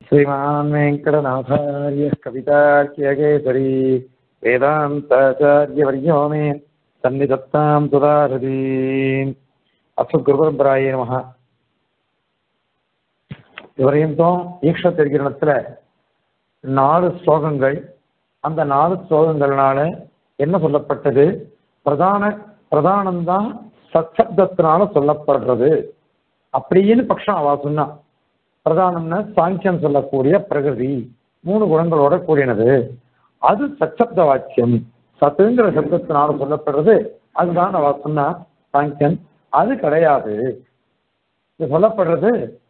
श्रीमान् वेङ्कटनाथार्य कवितार्क्यकेसरी वेदान्ताचार्यवर्यो मे सन्निधत्तां सुधारதி அசுகுருபரம்பராய நமக இதுவரையும் ஈக்ஷ தெரிகிறத்துல நாலு ஸ்லோகங்கள் அந்த நாலு ஸ்லோகங்கள்னால என்ன சொல்லப்பட்டது பிரதான பிரதானம்தான் சச்சப்தத்தினால சொல்லப்படுறது அப்படின்னு பட்சம் அவா சொன்னா பிரதானம்னு சாங்கியம் சொல்லக்கூடிய பிரகிருதி மூணு குணங்களோட கூடினது அது சச்சப்த வாக்கியம் சத்துங்கிற சப்தத்தினால சொல்லப்படுறது அதுதான் அவ சொன்னா சாங்கியன் அது கிடையாது இது சொல்லப்படுறது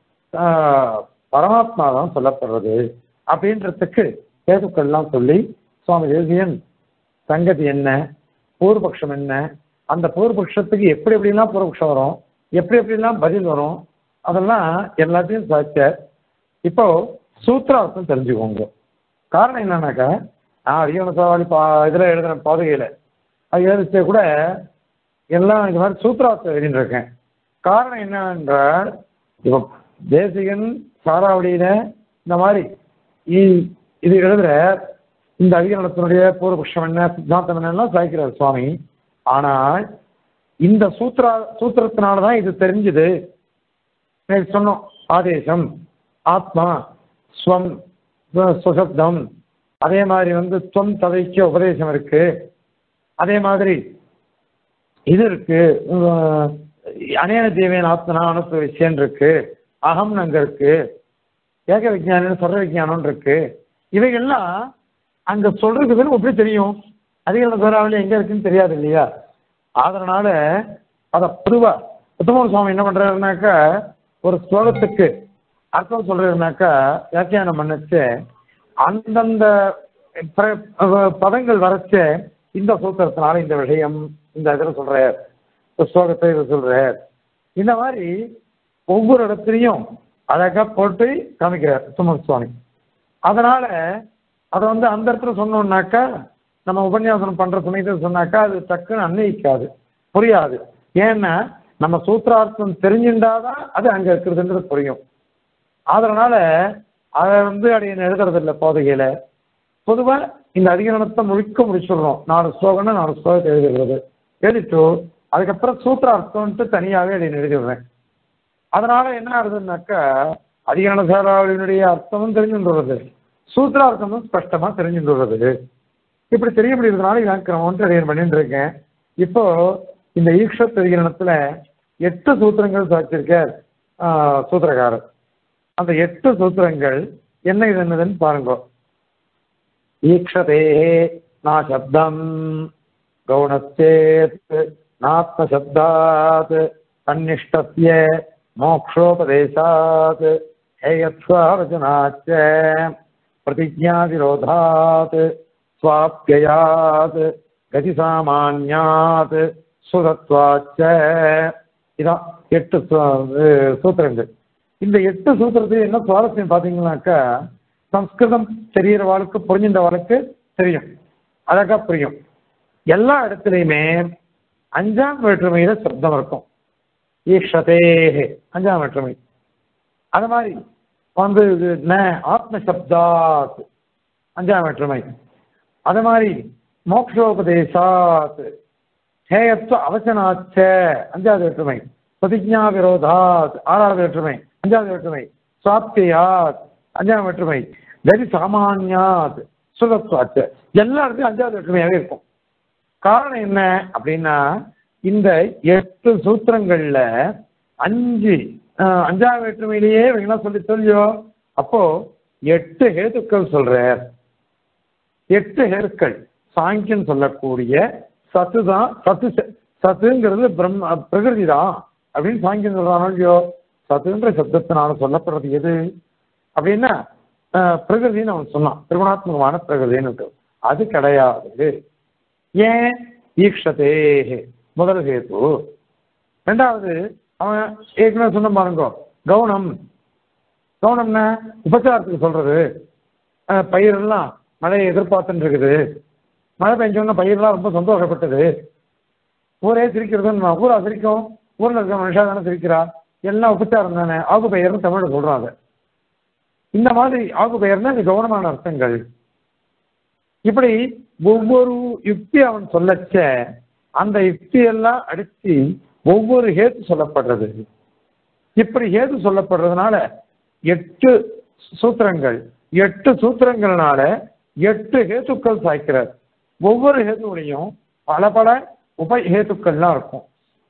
ஆஹ், பரமாத்மா தான் சொல்லப்படுறது அப்படின்றதுக்கு கேதுக்கள்லாம் சொல்லி சுவாமி தேசியன் சங்கதி என்ன பூர்வபக்ஷம் என்ன அந்த பூர்வபக்ஷத்துக்கு எப்படி எப்படிலாம் பூர்வபக்ஷம் வரும் எப்படி எப்படிலாம் பதில் வரும் அதெல்லாம் எல்லாத்தையும் சாச்ச இப்போ சூத்திரார்த்தம் தெரிஞ்சுக்கோங்க காரணம் என்னன்னாக்கா நான் அதிகமான சவாலி பா இதில் எழுதுன பாதுகையில் அது எழுதிச்சே கூட எல்லாம் இந்த மாதிரி சூத்திரார்த்தம் எழுதிட்டு இருக்கேன் காரணம் என்னவென்றால் இப்போ தேசிகன் சாராவளியில இந்த மாதிரி இ- இது எழுதுற இந்த அதிகரணத்தினுடைய பூர்வபக்ஷம் என்ன சித்தாந்தம் என்னெல்லாம் சாய்க்கிறார் சுவாமி ஆனால் இந்த சூத்ரா சூத்திரத்தினால தான் இது தெரிஞ்சுது நேற்று சொன்னோம் ஆதேசம் ஆத்மா ஸ்வம் சு- சுசப்தம் அதே மாதிரி வந்து துவம் ததைக்கு உபதேசம் இருக்கு அதே மாதிரி இது இருக்கு உம், அநேக தேவையான ஆத்மனா அனுப்ப விஷயம் இருக்கு அகம் அங்க இருக்கு ஏக விஜயானம் சர்வ விஜயானம் இருக்கு இவைகள்லாம் அங்க சொல்றதுன்னு எப்படி தெரியும் அதிக பேராவளி எங்க இருக்குன்னு தெரியாது இல்லையா அதனால அத பொதுவா உத்தமர் சுவாமி என்ன பண்றாருனாக்கா ஒரு ஸ்லோகத்துக்கு அர்த்தம் சொல்றாருனாக்கா வியாக்கியானம் பண்ணச்சு அந்தந்த பிர- அஹ் பதங்கள் வரைச்ச இந்த சூத்திரத்தினால இந்த விஷயம் இந்த இதில் சொல்றார் இந்த ஸ்லோகத்தை இதை சொல்றார் இந்த மாதிரி ஒவ்வொரு இடத்துலையும் அழகா போட்டு காமிக்கிறார் உத்தமர் சுவாமி அதனால அதை வந்து அந்த இடத்துல சொன்னோம்னாக்கா நம்ம உபன்யாசனம் பண்ற சமயத்தில் சொன்னாக்கா அது டக்குன்னு அன்வயிக்காது புரியாது ஏன்னா நம்ம சூத்திரார்த்தம் தெரிஞ்சுட்டாதான் அது அங்க இருக்கிறதுன்றது புரியும் அதனால அதை வந்து அடைய எழுதுறது இல்லை போதையில பொதுவா இந்த அதிகரணத்தை முழுக்க முடிச்சிடுறோம் நாலு ஸ்லோகம்னா நாலு ஸ்லோகத்தை எழுதிடுறது எழுதிட்டு அதுக்கப்புறம் சூத்திரார்த்தம்ட்டு தனியாகவே அதை எழுதிடுறேன் அதனால என்ன ஆகுதுன்னாக்கா அதிகரண சாராவளியினுடைய அர்த்தமும் தெரிஞ்சுன்றது சூத்திரார்த்தமும் ஸ்பஷ்டமா தெரிஞ்சுன்றது இப்படி தெரிய முடியறதுனால இலக்கணம்ட்டு அடையன் பண்ணிட்டு இருக்கேன் இப்போ இந்த ஈக்ஷத் அதிகரணத்துல எட்டு சூத்திரங்கள் சாச்சிருக்கார் ஆஹ், சூத்திரக்காரர் அந்த எட்டு சூத்திரங்கள் என்ன இது என்னதுன்னு பாருங்க ஈக்ஷதே நா சப்தம் கௌணச்சேத் நாத்மசப்தாத் தன்னிஷ்டத்ய மோக்ஷோபதேசாத் ஹேயத்வாவச்சனாச்ச प्रतिज्ञाविरोधात् स्वाप्ययात् கதிசாமான்யாத் சுதத்வாச்ச இதான் எட்டு சு- அஹ் சூத்திரங்கள் இந்த எட்டு சூத்திரத்தில் என்ன சுவாரஸ்யம் பார்த்தீங்கன்னாக்கா சம்ஸ்கிருதம் தெரிகிற வாழ்க்கை புரிஞ்சின்ற வாழ்க்கை தெரியும் அழகா புரியும் எல்லா இடத்துலையுமே அஞ்சாம் வேற்றுமையில சப்தம் இருக்கும் ஈக்ஷதே அஞ்சாம் வேற்றுமை அது மாதிரி வந்து இது ந ஆத்ம சப்தாத் அஞ்சாம் வேற்றுமை அது மாதிரி மோக்ஷோபதேசாத் ஹேயத்துவ அவசனாச்ச அஞ்சாவது வேற்றுமை பிரதிஜா விரோதாத் ஆறாவது வேற்றுமை அஞ்சாவது வேற்றுமை சுவாப்தியாத் அஞ்சாம் வேற்றுமை கதி சாமானியாத் சுகத்வாச்ச எல்லா இடத்துலையும் அஞ்சாவது வேற்றுமையாகவே இருக்கும் காரணம் என்ன அப்படின்னா இந்த எட்டு சூத்திரங்கள்ல அஞ்சு ஆஹ், அஞ்சாம் வேற்றுமையிலேயே இவங்க சொல்லி சொல்லியோ அப்போ எட்டு ஹேதுக்கள் சொல்றார் எட்டு ஹேருக்கள் சாங்கியன் சொல்லக்கூடிய சத்து தான் சத்து ச- சத்துங்கிறது பிரம்ம பிரகிருதி தான் அப்படின்னு சாங்கியன் சொல்றானோ இல்லையோ சத்துன்ற சப்தத்தினால சொல்லப்படுறது எது அப்படின்னா ஆஹ், பிரகிருதின்னு அவன் சொன்னான் திருமணாத்மகமான பிரகிருதின்னு இருக்கு. அது கிடையாது ஏன் ஈக்ஷதே முதல் ஹேத்து ரெண்டாவது அவன் ஏற்கனவே சொன்ன பாருங்க கவுனம் கவுனம்னா உபச்சாரத்துக்கு சொல்றது அஹ், பயிரெல்லாம் மழையை எதிர்பார்த்துட்டு இருக்குது மழை பெஞ்சோன்னா பயிரெல்லாம் ரொம்ப சந்தோஷப்பட்டது ஊரே சிரிக்கிறதுன்னு ஊரா சிரிக்கும் ஊர்ல இருக்க மனுஷா தானே சிரிக்கிறா எல்லாம் உபச்சாரம் தானே ஆகு பெயர்னு தமிழ்ல சொல்றாங்க இந்த மாதிரி ஆகு பெயர்னா இது கவனமான அர்த்தங்கள் இப்படி ஒவ்வொரு யுக்தி அவன் சொல்லச்ச அந்த யுக்தியெல்லாம் அடித்து ஒவ்வொரு ஹேத்து சொல்லப்படுறது இப்படி ஹேது சொல்லப்படுறதுனால எட்டு சூத்திரங்கள் எட்டு சூத்திரங்கள்னால எட்டு ஹேத்துக்கள் சாய்க்கிறார் ஒவ்வொரு ஹேத்துவிலையும் பல பல உப ஹேத்துக்கள்லாம் இருக்கும்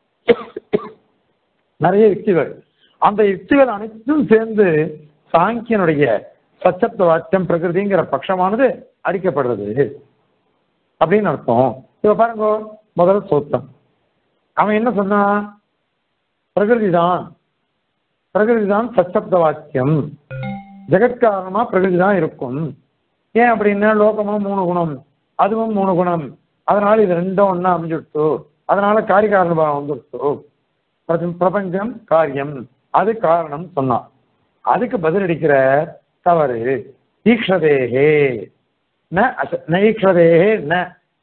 நிறைய யுக்திகள் அந்த யுக்திகள் அனைத்தும் சேர்ந்து சாங்கியனுடைய சச்சப்த வாக்கியம் பிரகிருதிங்கிற பட்சமானது அடிக்கப்படுறது அப்படின்னு அர்த்தம் இப்ப பாருங்க முதல் சூத்திரம் அவன் என்ன சொன்னான் பிரகிருதி தான் பிரகிருதி தான் சச்சப்த வாக்கியம் ஜெகத்காரணமா பிரகிருதி தான் இருக்கும் ஏன் அப்படின்னா லோகமும் மூணு குணம் அதுவும் மூணு குணம் அதனால இது ரெண்டும் ஒண்ணா அமைஞ்சுடுத்து அதனால காரிகாரண பாவம் வந்துடுத்து பிரபஞ்ச- பிரபஞ்சம் காரியம் அது காரணம் சொன்னான் அதுக்கு பதிலளிக்கிற தவறு ஈக்ஷதேகே ந அச- ந ஈக்ஷதேகே ந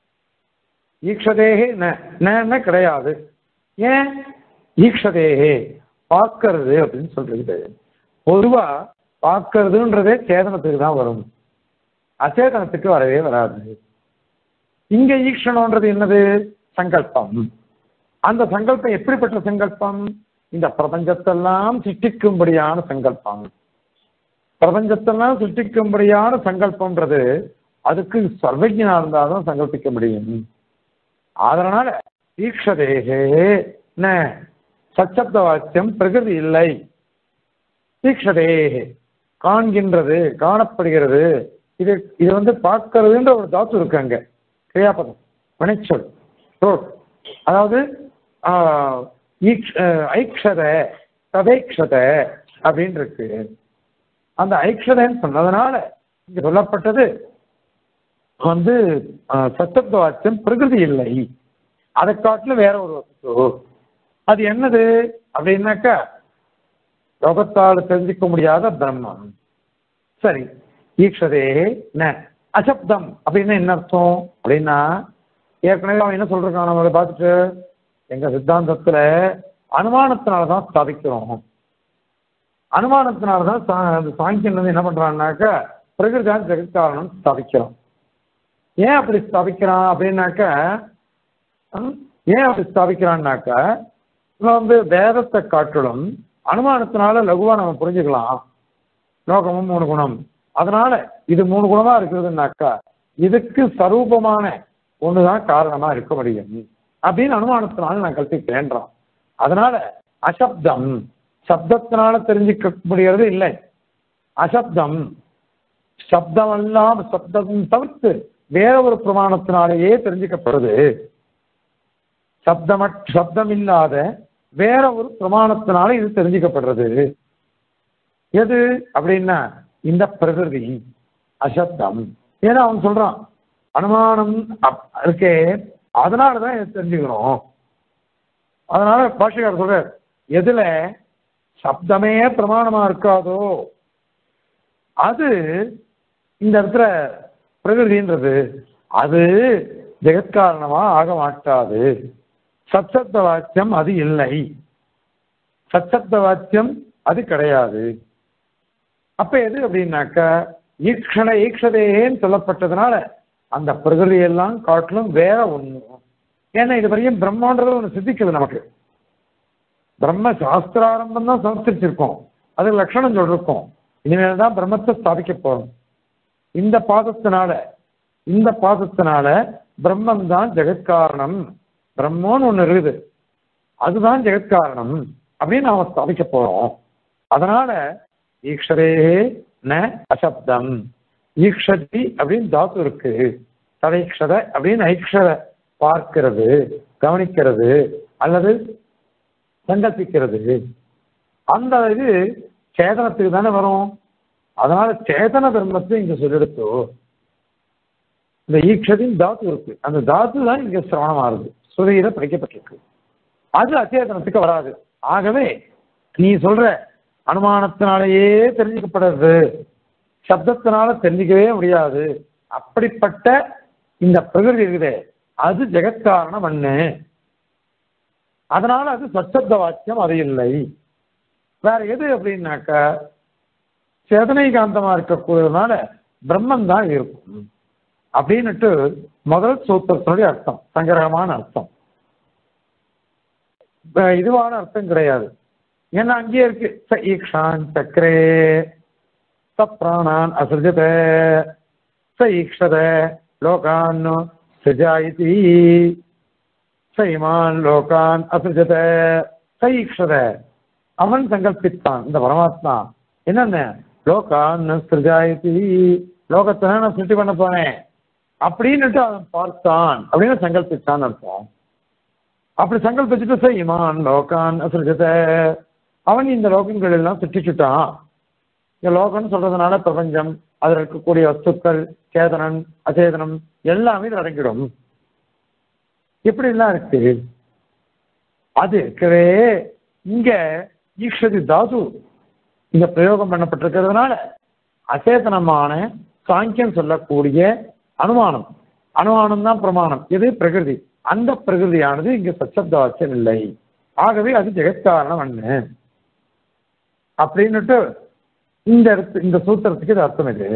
ஈக்ஷதேகே ந ந கிடையாது ஏன் ஈக்ஷதேகே பார்க்கறது அப்படின்னு சொல்றது பொதுவா பார்க்கறதுன்றதே சேதனத்துக்கு தான் வரும் அச்சேதனத்துக்கு வரவே வராது இங்க ஈக்ஷணம்ன்றது என்னது சங்கல்பம் அந்த சங்கல்பம் எப்படிப்பட்ட சங்கல்பம் இந்த பிரபஞ்சத்தெல்லாம் சிருஷ்டிக்கும்படியான சங்கல்பம் பிரபஞ்சத்தெல்லாம் சிருஷ்டிக்கும்படியான சங்கல்பம்ன்றது அதுக்கு சர்வஜனா இருந்தாலும் சங்கல்பிக்க முடியும் அதனால ஈக்ஷதேகே ந சச்சப்த வாக்கியம் பிரகிருதி இல்லை ஈக்ஷதேகே காண்கின்றது காணப்படுகிறது இது இது வந்து பார்க்கறதுன்ற ஒரு தாத்து இருக்கு அங்க கிரியாபதம் வினைச்சொல் ரோட் அதாவது ஆஹ், ஈக்ஷ- ஆஹ், ஐக்ஷத ததைக்ஷத அப்படின்னு இருக்கு அந்த ஐக்ஷதன்னு சொன்னதுனால இங்க சொல்லப்பட்டது வந்து ஆஹ், சத்தத்துவ வாக்கியம் பிரகிருதி இல்லை அதை காட்டிலும் வேற ஒரு வஸ்து அது என்னது அப்படின்னாக்கா லோகத்தால் தெரிஞ்சுக்க முடியாத பிரம்மம் சரி ஈக்ஷதே ந அசப்தம் அப்படின்னா என்ன அர்த்தம் அப்படின்னா ஏற்கனவே அவன் என்ன சொல்றான் நம்ம அதை பார்த்துட்டு எங்க சித்தாந்தத்துல அனுமானத்தினால தான் ஸ்தாபிக்கிறோம் அனுமானத்தினால தான் சா- அந்த சாங்கியன் வந்து என்ன பண்றான்னாக்கா பிரகிருதான் ஜெகத்காரணம் ஸ்தாபிக்கிறோம் ஏன் அப்படி ஸ்தாபிக்கிறான் அப்படின்னாக்கா ஹம், ஏன் அப்படி ஸ்தாபிக்கிறான்னாக்கா இவன் வந்து வேதத்தை காட்டிலும் அனுமானத்தினால லகுவா நம்ம புரிஞ்சுக்கலாம் லோகமும் மூணு குணம் அதனால இது மூணு குணமா இருக்கிறதுனாக்கா இதுக்கு சரூபமான ஒண்ணுதான் காரணமா இருக்க முடியும் அப்படின்னு அனுமானத்தினால நான் கல்பிக்கிறேன்றான் அதனால அசப்தம் சப்தத்தினால தெரிஞ்சுக்க முடியறது இல்லை அசப்தம் சப்தம் எல்லாம் சப்தம் தவிர்த்து வேற ஒரு பிரமாணத்தினாலேயே தெரிஞ்சுக்கப்படுது சப்தம சப்தம் இல்லாத வேற ஒரு பிரமாணத்தினால இது தெரிஞ்சுக்கப்படுறது எது அப்படின்னா இந்த பிரகிருதி அசப்தம் ஏன்னா அவன் சொல்றான் அனுமானம் அப்- இருக்கே அதனாலதான் இதை தெரிஞ்சுக்கணும் அதனால பாஷகார் சொல்ற எதுல சப்தமே பிரமாணமா இருக்காதோ அது இந்த இடத்துல பிரகிருதின்றது அது ஜெகத்காரணமா ஆக மாட்டாது சச்சப்த வாக்கியம் அது இல்லை சச்சப்த வாக்கியம் அது கிடையாது அப்ப எது அப்படின்னாக்கா ஈக்ஷண ஈக்ஷதேன்னு சொல்லப்பட்டதுனால அந்த பிரகிருதி எல்லாம் காட்டிலும் வேற ஒண்ணு ஏன்னா இது வரையும் பிரம்மான்றது ஒண்ணு சித்திக்குது நமக்கு பிரம்ம சாஸ்திராரம்பம் தான் சமர்ப்பிச்சிருக்கோம் அதுக்கு லட்சணம் சொல்லிருக்கோம் இனிமேல் தான் பிரம்மத்தை ஸ்தாபிக்க போறோம் இந்த பாதத்தினால இந்த பாதத்தினால பிரம்மம் தான் ஜெகத்காரணம் பிரம்மோன்னு ஒண்ணு இருக்குது அதுதான் ஜெகத்காரணம் அப்படின்னு நாம ஸ்தாபிக்க போறோம் அதனால ஈக்ஷரே ந அசப்தம் ஈக்ஷதி அப்படின்னு தாத்து இருக்கு தடைக்ஷத அப்படின்னு ஐக்ஷத பார்க்கிறது கவனிக்கிறது அல்லது சங்கல்பிக்கிறது அந்த இது சேதனத்துக்கு தானே வரும் அதனால சேதன தர்மத்தை இங்க சொல்லெடுத்தோ இந்த ஈக்ஷதின் தாத்து இருக்கு அந்த தாத்து தான் இங்க சிரவணமாகுது சுதையில படிக்கப்பட்டிருக்கு அது அச்சேதனத்துக்கு வராது ஆகவே நீ சொல்ற அனுமானத்தினாலேயே தெரிஞ்சுக்கப்படுறது சப்தத்தினால தெரிஞ்சிக்கவே முடியாது அப்படிப்பட்ட இந்த பிரகிருதி இருக்குதே அது ஜெகத்காரண மண்ணு அதனால அது சச்சப்த வாக்கியம் அது இல்லை வேற எது அப்படின்னாக்கா சேதனை காந்தமா இருக்கக்கூடியதுனால பிரம்மன் தான் இருக்கும் அப்படின்னுட்டு முதல் சூத்திரத்தினுடைய அர்த்தம் சங்கிரகமான அர்த்தம் இப்ப இதுவான அர்த்தம் கிடையாது ஏன்னா அங்கேயே இருக்கு ச ஈக்ஷான் சக்கரே ச பிராணான் அசிருஜத ச ஈக்ஷத லோகான் சிஜாயிதி ச இமான் லோகான் அசிருஜத ச ஈக்ஷத அவன் சங்கல்பித்தான் இந்த பரமாத்மா என்னென்ன லோகான் சிருஜாயிதி லோகத்தை நான் சிருஷ்டி பண்ண போனேன் அப்படின்னுட்டு அவன் பார்த்தான் அப்படின்னு சங்கல்பித்தான் அர்த்தம் அப்படி சங்கல்பிச்சுட்டு சரி இமான் லோகான் அசிருஜத அவன் இந்த லோகங்கள் எல்லாம் சிருஷ்டிச்சுட்டான் இந்த லோகம்னு சொல்றதுனால பிரபஞ்சம் அதில் இருக்கக்கூடிய வஸ்துக்கள் சேதனன் அச்சேதனம் எல்லாமே இதில் அடங்கிடும் இப்படி எல்லாம் இருக்கு அது இருக்கவே இங்க ஈக்ஷதி தாது இங்க பிரயோகம் பண்ணப்பட்டிருக்கிறதுனால அச்சேதனமான சாங்கியம் சொல்லக்கூடிய அனுமானம் அனுமானம் தான் பிரமாணம் இது பிரகிருதி அந்த பிரகிருதியானது இங்க சச்சப்தாச்சம் இல்லை ஆகவே அது ஜெகத்காரணம் அண்ணு அப்படின்னுட்டு இந்த இடத்து இந்த சூத்திரத்துக்கு இது அர்த்தம் இது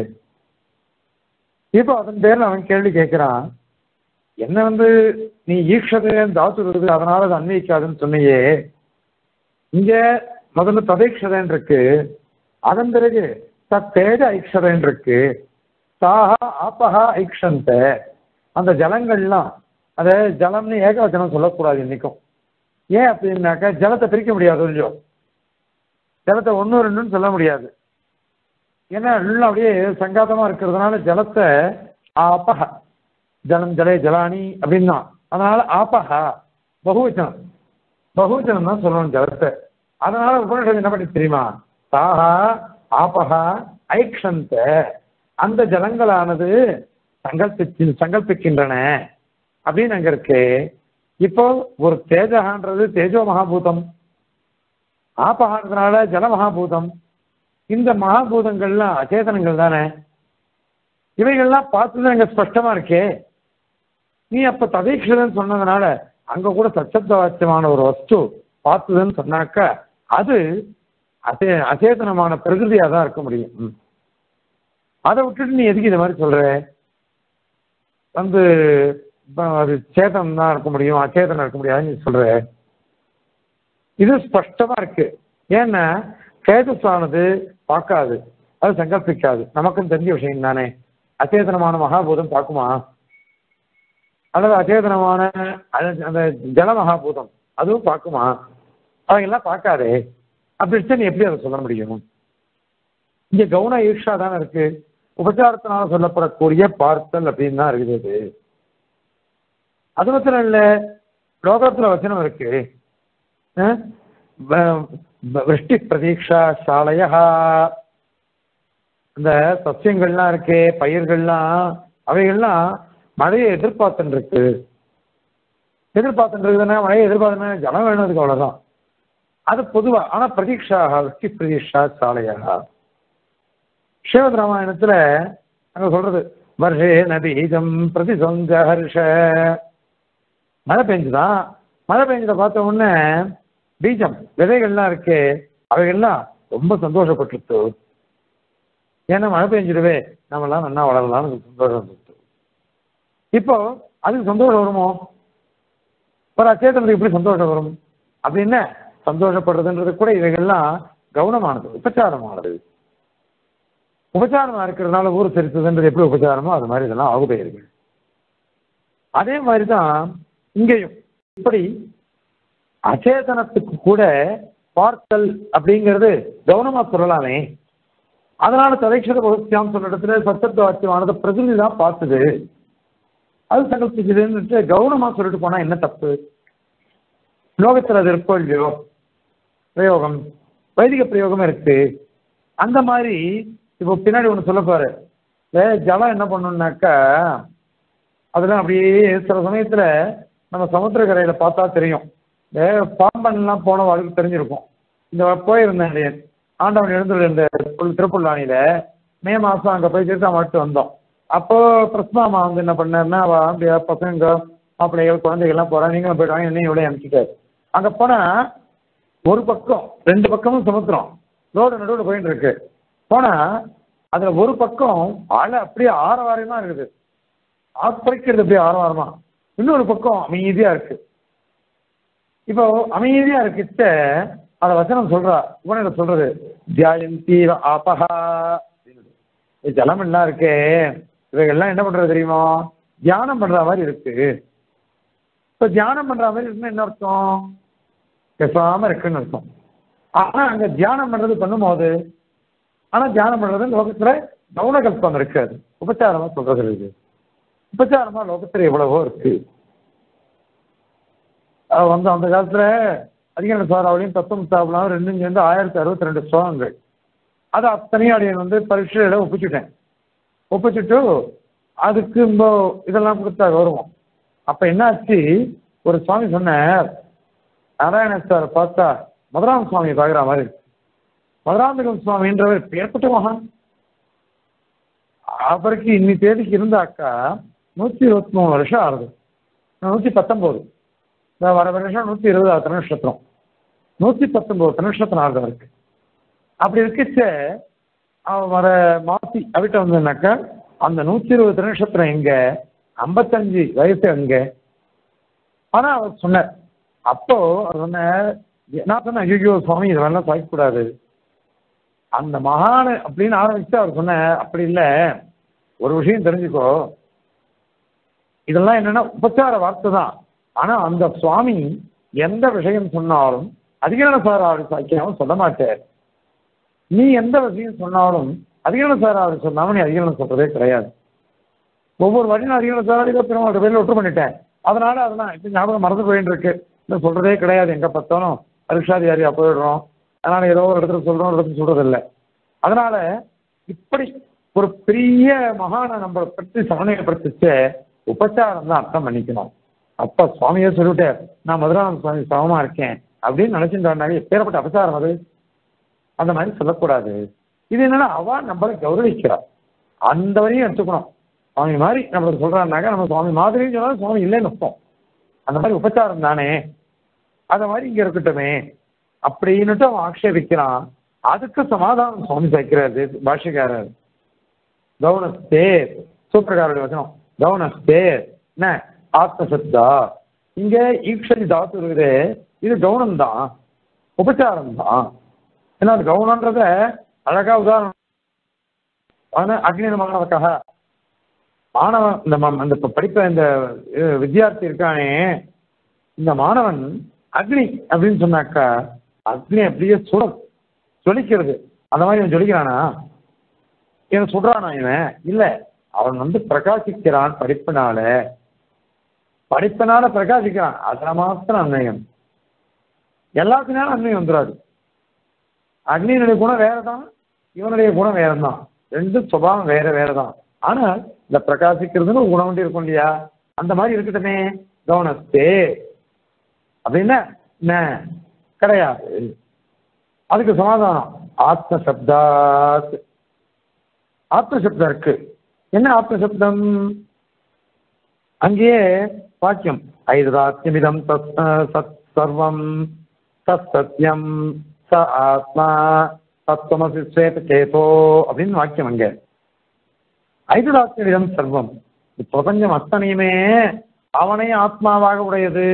இப்போ அதன் பேர்ல அவன் கேள்வி கேட்கிறான் என்ன வந்து நீ ஈக்ஷதை தாத்து இருக்குது அதனால அது அன்வயிக்காதுன்னு சொன்னியே இங்க முதல்ல ததைக்ஷதன் இருக்கு அதன் பிறகு தத்தேஜ ஐக்ஷதன் இருக்கு சாஹா ஆப்பஹா ஐக்ஷந்த அந்த ஜலங்கள்லாம் அதை ஜலம்னு ஏகவச்சனம் சொல்லக்கூடாது இன்னைக்கும் ஏன் அப்படின்னாக்கா ஜலத்தை பிரிக்க முடியாது கொஞ்சம் ஜலத்தை ஒன்று ரெண்டுன்னு சொல்ல முடியாது ஏன்னா எல்லாம் அப்படியே சங்காதமா இருக்கிறதுனால ஜலத்தை ஆப்பஹ ஜலம் ஜலே ஜலானி அப்படின்னு தான் அதனால ஆப்பஹா பகுவச்சனம் பகுவச்சனம் தான் சொல்லணும் ஜலத்தை அதனால உபனிஷம் என்ன பண்ணி தெரியுமா தாஹா ஆப்பஹா ஐக்ஷந்த அந்த ஜலங்களானது சங்கல்பிச்சு சங்கல்பிக்கின்றன அப்படின்னு அங்க இருக்கு இப்போ ஒரு தேஜகான்றது தேஜோ மகாபூதம் ஆப்பகான்றதுனால ஜல மகாபூதம் இந்த மகாபூதங்கள்லாம் அச்சேதனங்கள் தானே இவைகள்லாம் பார்த்துதான் அங்க ஸ்பஷ்டமா இருக்கே நீ அப்ப ததீக்ஷதன் சொன்னதுனால அங்க கூட சச்சப்தவாச்சியமான ஒரு வஸ்து பார்த்ததுன்னு சொன்னாக்கா அது அசே அச்சேதனமான பிரகிருதியா தான் இருக்க முடியும் ம். அதை விட்டுட்டு நீ எதுக்கு இந்த மாதிரி சொல்ற வந்து இப்ப அது சேதனம் தான் இருக்க முடியும் அச்சேதனம் இருக்க முடியாதுன்னு நீ சொல்ற இது ஸ்பஷ்டமா இருக்கு ஏன்னா கேதுசானது பார்க்காது அது சங்கல்பிக்காது நமக்கும் தெரிஞ்ச விஷயம் தானே அச்சேதனமான மகாபூதம் பார்க்குமா அல்லது அச்சேதனமான அது- அந்த ஜல மகாபூதம் அதுவும் பார்க்குமா அவையெல்லாம் பார்க்காதே அப்படி இருந்தா நீ எப்படி அதை சொல்ல முடியும் இங்க கவுன ஈர்ஷா தானே இருக்கு உபச்சாரத்தினால சொல்லப்படக்கூடிய பார்த்தல் அப்படின்னு தான் இருக்குது அது அது மாத்திரம் இல்ல லோகத்துல வச்சனம் இருக்கு அஹ், வ- வ- விருஷ்டி பிரதீக்ஷா சாலையா இந்த சசியங்கள்லாம் இருக்கே பயிர்கள்லாம் அவைகள்லாம் மழையை எதிர்பார்த்துட்டு இருக்கு எதிர்பார்த்துட்டு இருக்குதுன்னா மழையை எதிர்பார்த்துனா ஜலம் வேணுறதுக்கு அவ்வளவுதான் அது பொதுவா ஆனா பிரதீக்ஷாக விருஷ்டி பிரதீக்ஷா சாலையா ஸ்ரீமத் ராமாயணத்துல அங்க சொல்றது வருஷே நபீஜம் பிரதிசங்க ஹர்ஷ மழை பெஞ்சுதான் மழை பெஞ்சதை பார்த்த உடனே பீஜம் விதைகள்லாம் இருக்கே அவைகள்லாம் ரொம்ப சந்தோஷப்பட்டுருச்சு ஏன்னா மழை பெஞ்சிடுவே நம்மலாம் நல்லா வளரலாம்னு ஒரு சந்தோஷம் இருந்துச்சு இப்போ அதுக்கு சந்தோஷம் வருமோ ஒரு அச்சேதனத்துக்கு எப்படி சந்தோஷம் வரும் அப்படின்னா சந்தோஷப்படுறதுன்றது கூட இவைகள்லாம் கவனமானது உபச்சாரமானது உபச்சாரமா இருக்கிறதுனால ஊர் செலுத்துதுன்றது எப்படி உபச்சாரமோ அது மாதிரி இதெல்லாம் ஆகுபெயர்கள் அதே மாதிரி தான் இங்கேயும் இப்படி அச்சேதனத்துக்கு கூட பார்த்தல் அப்படிங்கிறது கவனமா சொல்லலாமே அதனால ததைக்ஷத பகுத்தியாம் சொல்ற இடத்துல சத்தத்துவ வாக்கியமானது பிரகிருதி தான் பார்த்தது அது சங்கல்பிச்சதுன்னு கவனமா சொல்லிட்டு போனா என்ன தப்பு லோகத்துல அது இருக்கோ இல்லையோ பிரயோகம் வைதிக பிரயோகம் இருக்கு அந்த மாதிரி இப்போ பின்னாடி ஒன்று சொல்ல பாரு இந்த ஜலம் என்ன பண்ணணும்னாக்கா அதெல்லாம் அப்படியே சில சமயத்துல நம்ம சமுத்திரக்கரையில பார்த்தா தெரியும் இந்த பாம்பன்லாம் போன வாழ்க்கை தெரிஞ்சிருக்கும் இந்த போயிருந்தேன் இல்லையா ஆண்டவன் எழுந்துள்ள இந்த புல்- திருப்புல்லானியில மே மாசம் அங்க போய் திருத்தா மட்டும் வந்தோம் அப்போ பிரஸ்மாமா வந்து என்ன பண்ணாருன்னா அவ அப்படியே பசங்க மாப்பிள்ளைகள் குழந்தைகள்லாம் போறா நீங்களும் போயிடுவாங்க என்னையும் இவ்வளோ அனுப்பிச்சிட்டாரு அங்க போனா ஒரு பக்கம் ரெண்டு பக்கமும் சமுத்திரம் ரோடு நடுவில் போயிட்டு இருக்கு போனா அதுல ஒரு பக்கம் அலை அப்படியே ஆரவாரமா இருக்குது ஆப்பறிக்கிறது அப்படியே ஆரவாரமா இன்னொரு பக்கம் அமைதியா இருக்கு இப்போ அமைதியா இருக்கிட்ட அத வசனம் சொல்றா உடனே சொல்றது தியாயந்தி ஆபஹா இது ஜலம் எல்லாம் இருக்கே இவைகள்லாம் என்ன பண்றது தெரியுமா தியானம் பண்ற மாதிரி இருக்கு இப்ப தியானம் பண்ற மாதிரி இருக்குன்னா என்ன அர்த்தம் பேசாம இருக்குன்னு அர்த்தம் ஆனா அங்க தியானம் பண்றது பண்ணும்போது ஆனா தியானம் பண்றது லோகத்துல கவுனகல்பம் இருக்காது உபச்சாரமா சொல்றது இருக்கு உபச்சாரமா லோகத்துல எவ்வளவோ இருக்கு அது வந்து அந்த காலத்துல அதிகார சாராவளியும் தத்துவம் சாப்பிடலாம் ரெண்டும் சேர்ந்து ஆயிரத்தி அறுபத்தி ரெண்டு ஸ்லோகங்கள் அது அத்தனையும் அடியன் வந்து பரீட்சையில ஒப்பிச்சுட்டேன் ஒப்பிச்சுட்டு அதுக்கு இந்த இதெல்லாம் கொடுத்தா வருவோம் அப்ப என்னாச்சு ஒரு சுவாமி சொன்னார் நாராயண சார் பார்த்தா மதுராம சுவாமி பார்க்குற மாதிரி இருக்கு மதுராந்தகம் சுவாமின்றவர் பேர்பட்ட மகான் அவருக்கு இன்னி தேதிக்கு இருந்தாக்கா நூத்தி இருபத்தி மூணு வருஷம் ஆகுது நூத்தி பத்தொன்பது இந்த வர வருஷம் நூத்தி இருபது திருநட்சத்திரம் நூத்தி பத்தொன்பது திருநட்சத்திரம் ஆகுது அவருக்கு அப்படி இருக்கச்ச அவன் வர மாசி அவிட்ட வந்ததுனாக்கா அந்த நூத்தி இருபது திருநட்சத்திரம் எங்க ஐம்பத்தஞ்சு வயசு எங்க ஆனா அவர் சொன்னார் அப்போ அவர் சொன்ன நான் சொன்னேன் ஐயோ சுவாமி இதெல்லாம் சாய்க்கக்கூடாது அந்த மகான அப்படின்னு ஆரம்பிச்சு அவர் சொன்ன அப்படி இல்லை ஒரு விஷயம் தெரிஞ்சுக்கோ இதெல்லாம் என்னன்னா உபச்சார வார்த்தை தான் ஆனா அந்த சுவாமி எந்த விஷயம் சொன்னாலும் அதிகார சாராவளி சாக்கியாவும் சொல்ல மாட்டார் நீ எந்த விஷயம் சொன்னாலும் அதிகார சாராவளி சொன்னாலும் நீ அதிகாரம் சொல்றதே கிடையாது ஒவ்வொரு வாட்டியும் அதிகார சாராவளி பெருமாள் பேர்ல ஒற்று பண்ணிட்டேன் அதனால அதெல்லாம் இப்ப ஞாபகம் மறந்து போயிட்டு இருக்கு இந்த சொல்றதே கிடையாது எங்க பார்த்தாலும் பரீட்சாதிகாரியா போயிடுறோம் அதனால ஏதோ ஒரு இடத்துல சொல்றோம் ஒரு இடத்துல சொல்றது இல்லை அதனால இப்படி ஒரு பெரிய மகானை நம்மளை பற்றி சமநிலைப்படுத்திச்ச உபச்சாரம் தான் அர்த்தம் பண்ணிக்கணும் அப்ப சுவாமியே சொல்லிவிட்டார் நான் மதுரான சுவாமி சமமா இருக்கேன் அப்படின்னு நினைச்சுட்டாங்க எப்பேற்பட்ட அபச்சாரம் அது அந்த மாதிரி சொல்லக்கூடாது இது என்னன்னா அவ நம்மளை கௌரவிக்கிறா அந்த வரையும் எடுத்துக்கணும் சுவாமி மாதிரி நம்மளுக்கு சொல்றாருனாக்கா நம்ம சுவாமி மாதிரின்னு சொன்னாலும் சுவாமி இல்லைன்னு அர்த்தம் அந்த மாதிரி உபச்சாரம் தானே அத மாதிரி இங்க இருக்கட்டுமே அப்படின்னுட்டு அவன் ஆக்ஷேபிக்கிறான் அதுக்கு சமாதானம் சுவாமி சேர்க்கிறாரு பாஷ்யக்காரர் கவுனஸ்தே சூத்திரக்காரருடைய வசனம் கவுனஸ்தே என்ன ஆத்மசப்தா இங்க ஈக்ஷதி தாத்து இருக்குது இது கவுனம் தான் உபச்சாரம் தான் ஏன்னா அது கவுனன்றத அழகா உதாரணம் ஆனா அக்னி மாணவக்காக மாணவன் இந்த ம- இந்த இப்ப படிப்ப இந்த அஹ், வித்தியார்த்தி இருக்கானே இந்த மாணவன் அக்னி அப்படின்னு சொன்னாக்கா அக்னி அப்படியே சுடும் ஜொலிக்கிறது அந்த மாதிரி அவன் ஜொலிக்கிறானா இவன் சுடுறானா இவன் இல்ல அவன் வந்து பிரகாசிக்கிறான் படிப்பினால படிப்பினால பிரகாசிக்கிறான் அதுல மாத்திரம் அன்மயம் எல்லாத்தினாலும் அன்மயம் வந்துடாது அக்னியினுடைய குணம் வேறதான் இவனுடைய குணம் வேறதான் ரெண்டும் சுபாவம் வேற வேறதான் ஆனால் இந்த பிரகாசிக்கிறதுன்னு ஒரு குணம் ஒன்று இருக்கும் இல்லையா அந்த மாதிரி இருக்கட்டுமே கவனத்தே அப்படின்னா என்ன கிடையாது அதுக்கு சமாதானம் ஆத்ம சப்தாத் ஆத்ம சப்தம் இருக்கு என்ன ஆத்ம சப்தம் அங்கேயே வாக்கியம் ஐததாத்யமிதம் தத் சத் சர்வம் தத் சத்யம் ச ஆத்மா தத்துவமசி ஸ்வேத சேதோ அப்படின்னு வாக்கியம் அங்க ஐததாத்யமிதம் சர்வம் பிரபஞ்சம் அத்தனையுமே அவனே ஆத்மாவாக உடையது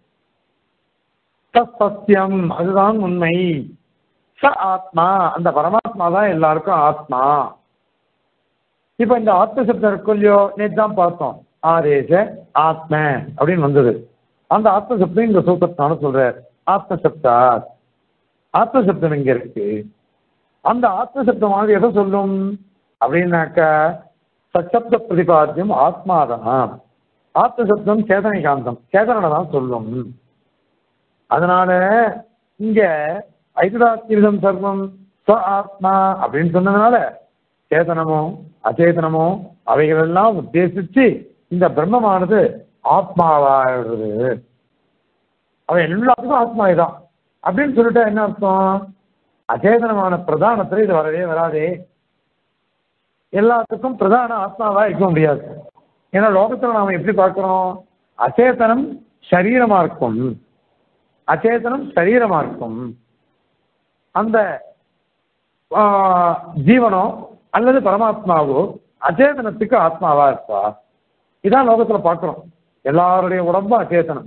தத் சத்தியம் அதுதான் உண்மை ச ஆத்மா அந்த பரமாத்மா தான் எல்லாருக்கும் ஆத்மா இப்ப இந்த ஆத்ம சப்தம் இருக்கும் இல்லையோ நேற்று தான் பார்த்தோம் ஆதேச ஆத்ம அப்படின்னு வந்தது அந்த ஆத்ம சப்தம் இந்த சூத்திரத்தான சொல்ற ஆத்ம சப்தா ஆத்ம சப்தம் இங்க இருக்கு அந்த ஆத்ம சப்தமானது எதை சொல்லும் அப்படின்னாக்கா சச்சப்த பிரதிபாத்தியம் ஆத்மாதான் ஆத்ம சப்தம் சேதனை காந்தம் சேதனை தான் சொல்லும் அதனால இங்க ஐததாத்திரிதம் சர்வம் ஸ்வ ஆத்மா அப்படின்னு சொன்னதுனால சேதனமோ அச்சேதனமோ அவைகளெல்லாம் உத்தேசிச்சு இந்த பிரம்மமானது ஆத்மாவாகிறது அவ எல்லாத்துக்கும் ஆத்மா இதான் அப்படின்னு சொல்லிட்டா என்ன அர்த்தம் அச்சேதனமான பிரதானத்துல இது வரவே வராதே எல்லாத்துக்கும் பிரதான ஆத்மாவா இருக்க முடியாது ஏன்னா லோகத்துல நாம எப்படி பார்க்கிறோம் அச்சேதனம் சரீரமா இருக்கும் அச்சேதனம் சரீரமா இருக்கும் அந்த ஆஹ், ஜீவனோ அல்லது பரமாத்மாவோ அச்சேதனத்துக்கு ஆத்மாவா இருப்பா இதான் லோகத்துல பார்க்கிறோம் எல்லாருடைய உடம்பும் அச்சேதனம்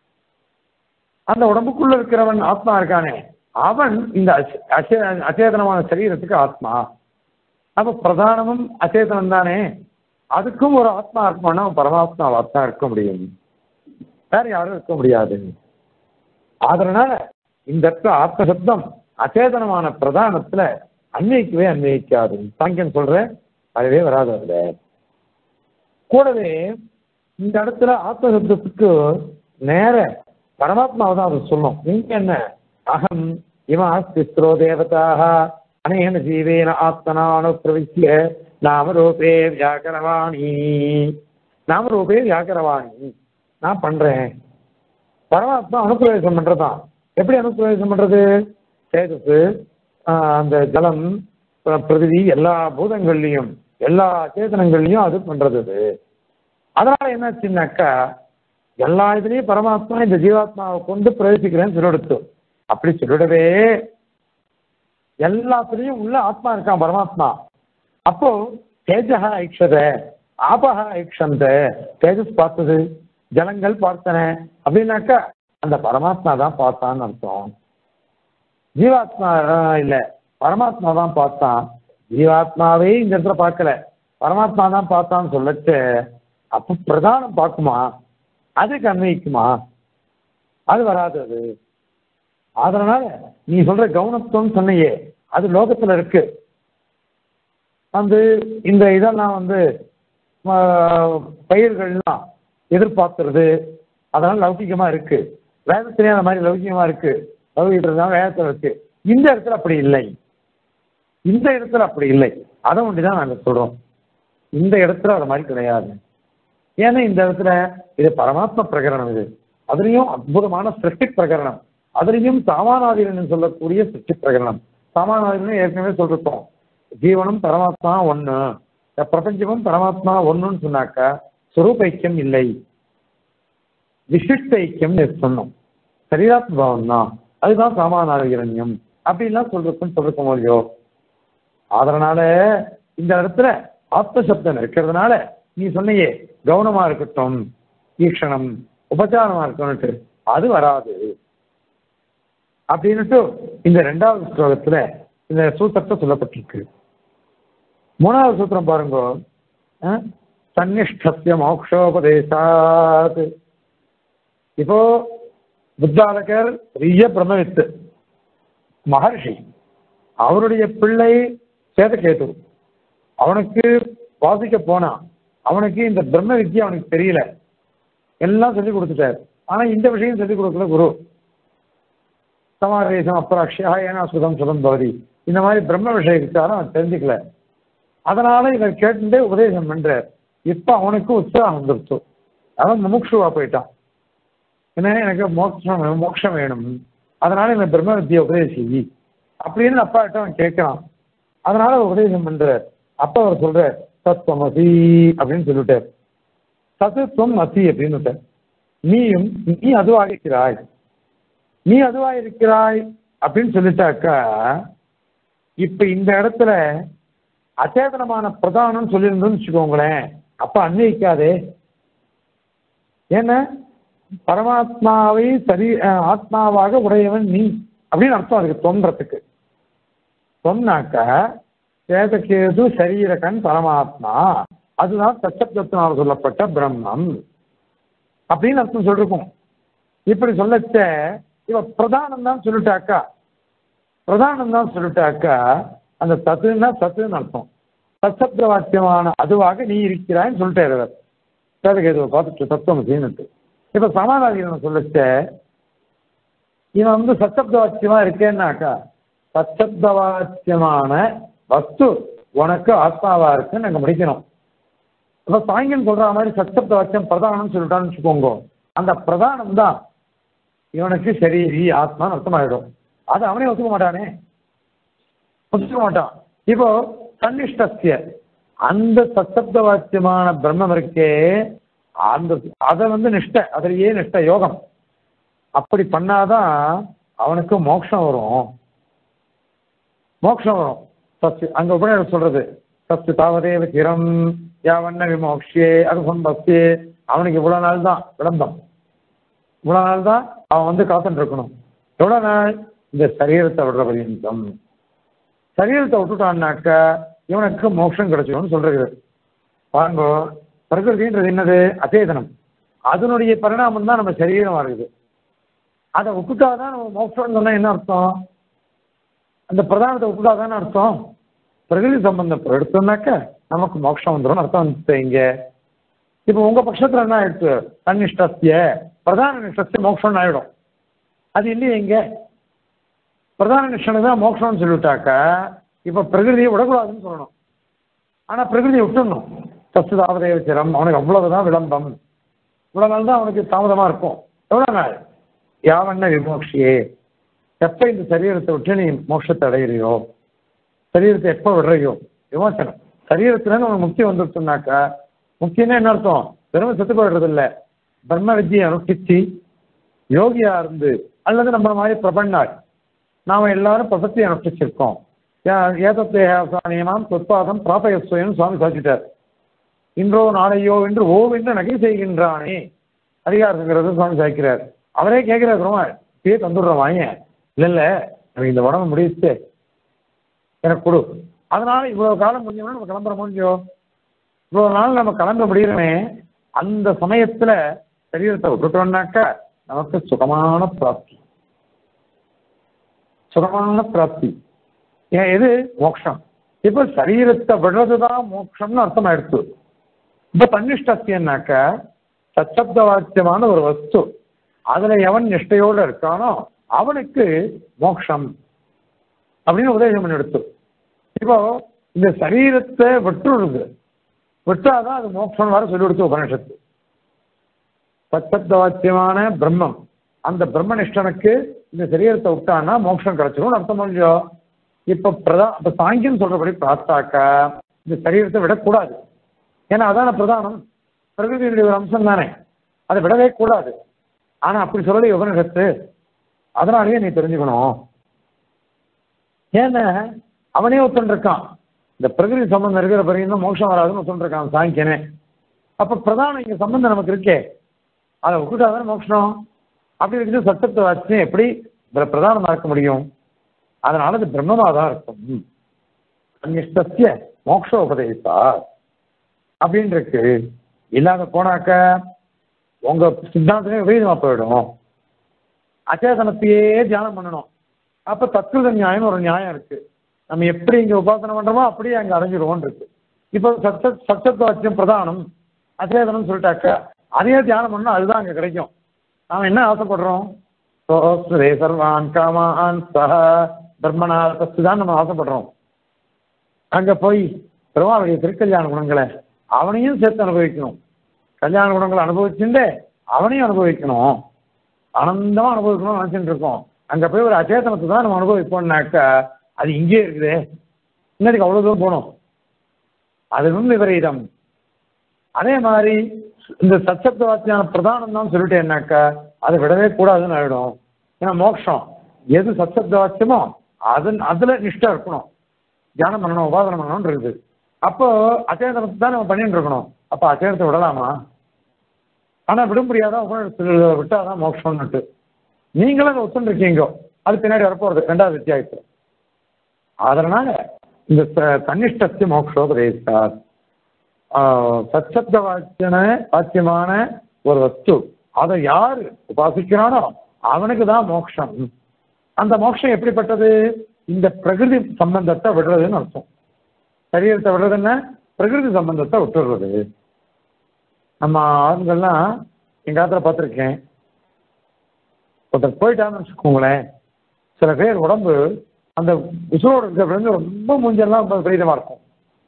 அந்த உடம்புக்குள்ள இருக்கிறவன் ஆத்மா இருக்கானே அவன் இந்த அச்ச- அச்சே- அச்சேதனமான சரீரத்துக்கு ஆத்மா அப்ப பிரதானமும் அச்சேதனம் தானே அதுக்கும் ஒரு ஆத்மா இருப்பான்னா அவன் பரமாத்மாவா தான் இருக்க முடியும் வேற யாரும் இருக்க முடியாது அதனால இந்த இடத்துல ஆத்ம சப்தம் அச்சேதனமான பிரதானத்துல அன்வைக்கவே அன்வயிக்காது சாங்கியம் சொல்ற வரவே வராது அதுல கூடவே இந்த இடத்துல ஆத்ம சப்தத்துக்கு நேர பரமாத்மாவை தான் அது சொல்லும் இங்க என்ன அகம் இவ ஸ்திஸ்ரோ தேவதாக அனேன ஜீவேன ஆத்மனா அனுப்பிரவிசிய நாமரூபே வியாக்கரவாணி நாமரூபே வியாக்கரவாணி நான் பண்றேன் பரமாத்மா அனுப்பிரவேசம் பண்றதுதான் எப்படி அனுப்பிரவேசம் பண்றது தேஜஸ் ஆஹ், அந்த ஜலம் அஹ், பிரதிவி எல்லா பூதங்கள்லயும் எல்லா சேதனங்கள்லயும் அது பண்றது அது அதனால என்னாச்சுன்னாக்கா எல்லா இதுலயும் பரமாத்மா இந்த ஜீவாத்மாவை கொண்டு பிரவேசிக்கிறேன்னு சொல்லிடுத்து அப்படி சொல்லிடவே எல்லாத்துலயும் உள்ள ஆத்மா இருக்கான் பரமாத்மா அப்போ தேஜகா ஐக்ஷத ஆபஹா ஐக்ஷந்த தேஜஸ் பார்த்தது ஜலங்கள் பார்த்தன அப்படின்னாக்கா அந்த பரமாத்மா தான் பார்த்தான்னு அர்த்தம் ஜீவாத்மா ஆஹ், இல்ல பரமாத்மா தான் பார்த்தான் ஜீவாத்மாவே இந்த இடத்துல பார்க்கல பரமாத்மா தான் பார்த்தான்னு சொல்லச்சு அப்ப பிரதானம் பார்க்குமா அதுக்கு அன்வயிக்குமா அது வராது அது அதனால நீ சொல்ற கவுனத்துவம் சொன்னையே அது லோகத்துல இருக்கு வந்து இந்த இதெல்லாம் வந்து ஆஹ், பயிர்கள்லாம் எதிர்பார்த்துறது அதெல்லாம் லௌகிகமா இருக்கு வேதத்திலே அந்த மாதிரி லௌகிகமா இருக்கு லௌகிகம் தான் வேதத்துல இருக்கு இந்த இடத்துல அப்படி இல்லை இந்த இடத்துல அப்படி இல்லை அதை ஒண்டிதான் நாங்க சொல்றோம் இந்த இடத்துல அது மாதிரி கிடையாது ஏன்னா இந்த இடத்துல இது பரமாத்ம பிரகரணம் இது அதுலயும் அற்புதமான சிருஷ்டி பிரகரணம் அதுலயும் சாமானாதிரன் சொல்லக்கூடிய சிருஷ்டி பிரகரணம் சாமானாதிரன் ஏற்கனவே சொல்லிருக்கோம் ஜீவனும் பரமாத்மா ஒண்ணு இந்த பிரபஞ்சமும் பரமாத்மா ஒண்ணுன்னு சொன்னாக்கா சுரூப ஐக்கியம் இல்லை விசிஷ்ட ஐக்கியம் சொன்னோம் சரீராத்ம பாவம் தான் அதுதான் சாமானாதிரண்யம் அப்படின்லாம் சொல்றதுன்னு சொல்லிருக்கோம் இல்லையோ அதனால இந்த இடத்துல ஆத்ம சப்தம் இருக்கிறதுனால நீ சொன்னியே கவனமா இருக்கட்டும் ஈக்ஷணம் உபச்சாரமா இருக்கணும்ட்டு அது வராது அப்படின்னுட்டு இந்த ரெண்டாவது ஸ்லோகத்துல இந்த சூத்திரத்தை சொல்லப்பட்டிருக்கு மூணாவது சூத்திரம் பாருங்க அஹ், சந்நிஷ்டஸ்ய மோக்ஷோபதேசாத் இப்போ புத்தாலகர் பெரிய பிரம்மவித்து மகர்ஷி அவருடைய பிள்ளை சேதகேது அவனுக்கு வாசிக்க போனான் அவனுக்கு இந்த பிரம்ம வித்யா அவனுக்கு தெரியல எல்லாம் சொல்லி கொடுத்துட்டார் ஆனா இந்த விஷயம் சொல்லி கொடுக்கல குரு சமாதேசம் அப்ராட்சியா ஏனா சுதம் சுதம் பவதி இந்த மாதிரி பிரம்ம விஷய விசாரம் அவன் தெரிஞ்சுக்கல அதனால இவர் கேட்டு உபதேசம் பண்றார் இப்ப அவனுக்கு உற்சாகம் வந்துருச்சு அவன் முமுட்சுவா போயிட்டான் என்ன எனக்கு மோட்சம் வேணும், மோட்சம் வேணும் அதனால இந்த பிரம்ம வித்தியை உபதேசி அப்படின்னு அப்பா கிட்ட அவன் கேட்கிறான் அதனால அவர் உபதேசம் பண்றார் அப்ப அவர் சொல்றார் தத்துவமசி அப்படின்னு சொல்லிட்டார் சத்துவம் அசி அப்படின்னு விட்டார். நீயும் நீ அதுவாக இருக்கிறாய் நீ அதுவா இருக்கிறாய் அப்படின்னு சொல்லிட்டாக்கா இப்ப இந்த இடத்துல அச்சேதனமான பிரதானம் சொல்லியிருந்தோம்னு வச்சுக்கோங்களேன் அப்ப அன்வயிக்காதே ஏன்னா பரமாத்மாவை சரி அஹ், ஆத்மாவாக உடையவன் நீ அப்படின்னு அர்த்தம் அதுக்கு தோன்றதுக்கு சொன்னாக்க சேதகேது சரீரகன் பரமாத்மா அதுதான் சச்சப்தத்தினால் சொல்லப்பட்ட பிரம்மம் அப்படின்னு அர்த்தம் சொல்லிருக்கும் இப்படி சொல்லச்ச இவ பிரதானம் தான் சொல்லிட்டாக்கா பிரதானம் தான் சொல்லிட்டாக்கா அந்த சத்துன்னா சத்துன்னு அர்த்தம் சச்சப்த வாக்கியமான அதுவாக நீ இருக்கிறாய்ன்னு சொல்லிட்டாரு அவர் சேதகேதுவை பார்த்துட்டு தத்துவம் செய்யணுட்டு இப்ப சமாதானம் சொல்லச்ச இவன் வந்து சச்சப்த வாக்கியமா இருக்கேன்னாக்கா சச்சப்த வாக்கியமான வஸ்து உனக்கு ஆத்மாவா இருக்குன்னு நாங்க முடிக்கணும் இப்ப சாயங்கன் சொல்ற மாதிரி சச்சப்த வாக்கியம் பிரதானம் சொல்லிட்டான்னு வச்சுக்கோங்க அந்த பிரதானம் தான் இவனுக்கு சரீரி ஆத்மான்னு அர்த்தமாயிடும் அது அவனே ஒத்துக்க மாட்டானே ஒத்துக்க மாட்டான் இப்போ சன்னிஷ்டஸ்ய அந்த சத்தப்த வாக்கியமான பிரம்மம் இருக்கே அந்த அதை வந்து நிஷ்டை அதிலேயே நிஷ்ட யோகம் அப்படி பண்ணாதான் அவனுக்கு மோட்சம் வரும் மோட்சம் வரும் சத்து அங்க உபநிடல் சொல்றது சத்து தாவதேவ சிரம் யாவண்ண விமோக்ஷே அகுசம்பஸ்யே அவனுக்கு இவ்வளவு நாள் தான் விளம்பம் இவ்வளவு நாள் தான் அவன் வந்து காத்துட்டு இருக்கணும் எவ்வளவு நாள் இந்த சரீரத்தை விடுற பரியந்தம் சரீரத்தை விட்டுட்டான்னாக்க இவனுக்கு மோட்சம் கிடைச்சிடும்னு சொல்றது பாருங்க பிரகிருதின்றது என்னது அச்சேதனம் அதனுடைய பரிணாமம் தான் நம்ம சரீரம் இருக்குது அதை விட்டுட்டாதான் நம்ம மோட்சம்னு சொன்னா என்ன அர்த்தம் அந்த பிரதானத்தை விட்டுட்டாதானே அர்த்தம் பிரகிருதி சம்பந்தம் எடுத்தோம்னாக்க நமக்கு மோட்சம் வந்துடும் அர்த்தம் வந்து இங்க இப்போ உங்க பட்சத்துல என்ன ஆயிடுச்சு தன்னிஷ்டஸ்ய பிரதான நிஷ்டஸ்ய மோட்சம்னு ஆயிடும் அது இல்லையே இங்க பிரதான நிஷ்டனுக்கு தான் மோட்சம்னு சொல்லிவிட்டாக்க இப்ப பிரகிருதியை விடக்கூடாதுன்னு சொல்லணும் ஆனா பிரகிருதியை விட்டுடணும் தத்து தாவதேவ சிரம் அவனுக்கு அவ்வளவுதான் விளம்பம் இவ்வளவு நாள் தான் அவனுக்கு தாமதமா இருக்கும் எவ்வளவு நாள் யாவண்ண விமோக்ஷியே எப்ப இந்த சரீரத்தை விட்டு நீ மோட்சத்தை அடையிறியோ சரீரத்தை எப்ப விடுறையோ விமோசனம் சரீரத்துல உனக்கு முக்தி வந்துருச்சுனாக்கா முக்தின்னா என்ன அர்த்தம் வெறும் செத்து போயிடுறது இல்ல பிரம்ம வித்தியை அனுஷ்டிச்சு யோகியா இருந்து அல்லது நம்ம மாதிரி பிரபன்னாள் நாம எல்லாரும் பிரபத்தி அனுஷ்டிச்சிருக்கோம் ஏதத்தேகாசானியமாம் சொற்பாதம் பிராபயஸ்வயம் சுவாமி சாதிச்சிட்டார் இன்றோ நாளையோ என்று ஓ என்று நகை செய்கின்றானே அதிகாரங்கிறது சுவாமி சாய்க்கிறார் அவரே கேட்கிறார் பெருமாள் இப்பயே தந்துடுறோம் வாங்க இல்ல இல்ல எனக்கு இந்த உடம்பு முடியுது எனக்கு கொடு அதனால இவ்வளவு காலம் முடிஞ்சோம்னா நம்ம கிளம்புற முடிஞ்சோ இவ்வளவு நாள் நம்ம கிளம்ப முடியறமே அந்த சமயத்துல சரீரத்தை விட்டுட்டோம்னாக்க நமக்கு சுகமான பிராப்தி சுகமான பிராப்தி ஏன் எது மோட்சம் இப்ப சரீரத்தை விடுறதுதான் மோட்சம்னு அர்த்தம் ஆயிடுச்சு இப்ப தன்னிஷ்டத்தியன்னாக்க சச்சப்த வாக்கியமான ஒரு வஸ்து அதுல எவன் நிஷ்டையோடு இருக்கானோ அவனுக்கு மோட்சம் அப்படின்னு உபதேசம் பண்ணி எடுத்து இப்போ இந்த சரீரத்தை விட்டுருது விட்டாதான் அது மோட்சம் வர சொல்லி கொடுத்து உபனிஷத்து சச்சப்த வாக்கியமான பிரம்மம் அந்த பிரம்மனிஷ்டனுக்கு இந்த சரீரத்தை விட்டான்னா மோட்சம் கிடைச்சிடும் அர்த்தம் முடிஞ்சோ இப்ப பிரதா இப்ப சாங்கியம் சொல்றபடி பார்த்தாக்கா இந்த சரீரத்தை விடக்கூடாது ஏன்னா அதான பிரதானம் பிரகிருதியுடைய ஒரு அம்சம் தானே அதை விடவே கூடாது ஆனா அப்படி சொல்லலை உபனிஷத்து அதனாலேயே நீ தெரிஞ்சுக்கணும் ஏன்னா அவனே ஒருத்தன் இருக்கான் இந்த பிரகிருதி சம்பந்தம் இருக்கிற பிறகு மோட்சம் வராதுன்னு ஒருத்தன் இருக்கான் சாங்கியனே அப்ப பிரதானம் இங்க சம்பந்தம் நமக்கு இருக்கே அதை விட்டுட்டாதானே மோட்சம் அப்படி இருக்குது சத்தத்தை வச்சு எப்படி பிரதானமா இருக்க முடியும் அதனால அது பிரம்மமா தான் இருக்கும் அந்நிஷ்டத்திய மோக்ஷோபதேசா அப்படின்னு இருக்கு இல்லாத போனாக்க உங்க சித்தாந்தமே விபரீதமா போயிடும் அச்சேதனத்தையே தியானம் பண்ணணும் அப்ப தத்துவ நியாயம்னு ஒரு நியாயம் இருக்கு நம்ம எப்படி இங்க உபாசனை பண்றோமோ அப்படியே அங்க அடைஞ்சிடுவோம் இருக்கு இப்போ சத்த சத்தத்துவாச்சியம் பிரதானம் அச்சேதனம் சொல்லிட்டாக்க அதையே தியானம் பண்ணா அதுதான் அங்க கிடைக்கும் நாம என்ன ஆசைப்படுறோம் சோஸ்ரே சர்வான் காமான் சஹ பிரம்மனா தான் நம்ம ஆசைப்படுறோம் அங்க போய் பெருமாளுடைய திருக்கல்யாண குணங்களை அவனையும் சேர்த்து அனுபவிக்கணும் கல்யாண குணங்களை அனுபவிச்சுட்டு அவனையும் அனுபவிக்கணும் ஆனந்தமா அனுபவிக்கணும்னு நினைச்சுட்டு இருக்கோம் அங்க போய் ஒரு அச்சேதனத்தை தான் நம்ம அனுபவிப்போம்னாக்கா அது இங்கே இருக்குதே இன்னதுக்கு அவ்வளவு தூரம் போகணும் அது விபரீதம் அதே மாதிரி இந்த சச்சப்த வாத்தியான பிரதானம் தான் சொல்லிட்டேன்னாக்கா அதை விடவே கூடாதுன்னு ஆயிடும் ஏன்னா மோட்சம் எது சச்சப்த வாக்கியமோ அது அதுல நிஷ்டா இருக்கணும் தியானம் பண்ணணும் உபாதனம் பண்ணணும்னு இருக்குது அப்போ அச்சேதனத்தை தான் நம்ம பண்ணிட்டு இருக்கணும் அப்போ அச்சேதனத்தை விடலாமா ஆனா விட முடியாதா உபநிடத்தில் விட்டாதான் மோட்சம்னுட்டு நீங்களும் அதை ஒத்துருக்கீங்க அது பின்னாடி வரப்போறது ரெண்டாவது வித்தியாசத்தில் அதனால இந்த தன்னிஷ்டத்து மோக்ஷோபதேசார் சச்சப்த வாக்கியன வாக்கியமான ஒரு வஸ்து அதை யாரு உபாசிக்கிறானோ அவனுக்கு தான் மோட்சம் அந்த மோட்சம் எப்படிப்பட்டது இந்த பிரகிருதி சம்பந்தத்தை விடுறதுன்னு அர்த்தம் சரீரத்தை விடுறது என்ன பிரகிருதி சம்பந்தத்தை விட்டுடுறது நம்ம ஆண்கள்லாம் எங்க காலத்துல பார்த்துருக்கேன் ஒருத்தர் போயிட்டான்னு வச்சுக்கோங்களேன் சில பேர் உடம்பு அந்த உசுரோடு இருக்கிற ரொம்ப மூஞ்செல்லாம் ரொம்ப பிரீதமா இருக்கும்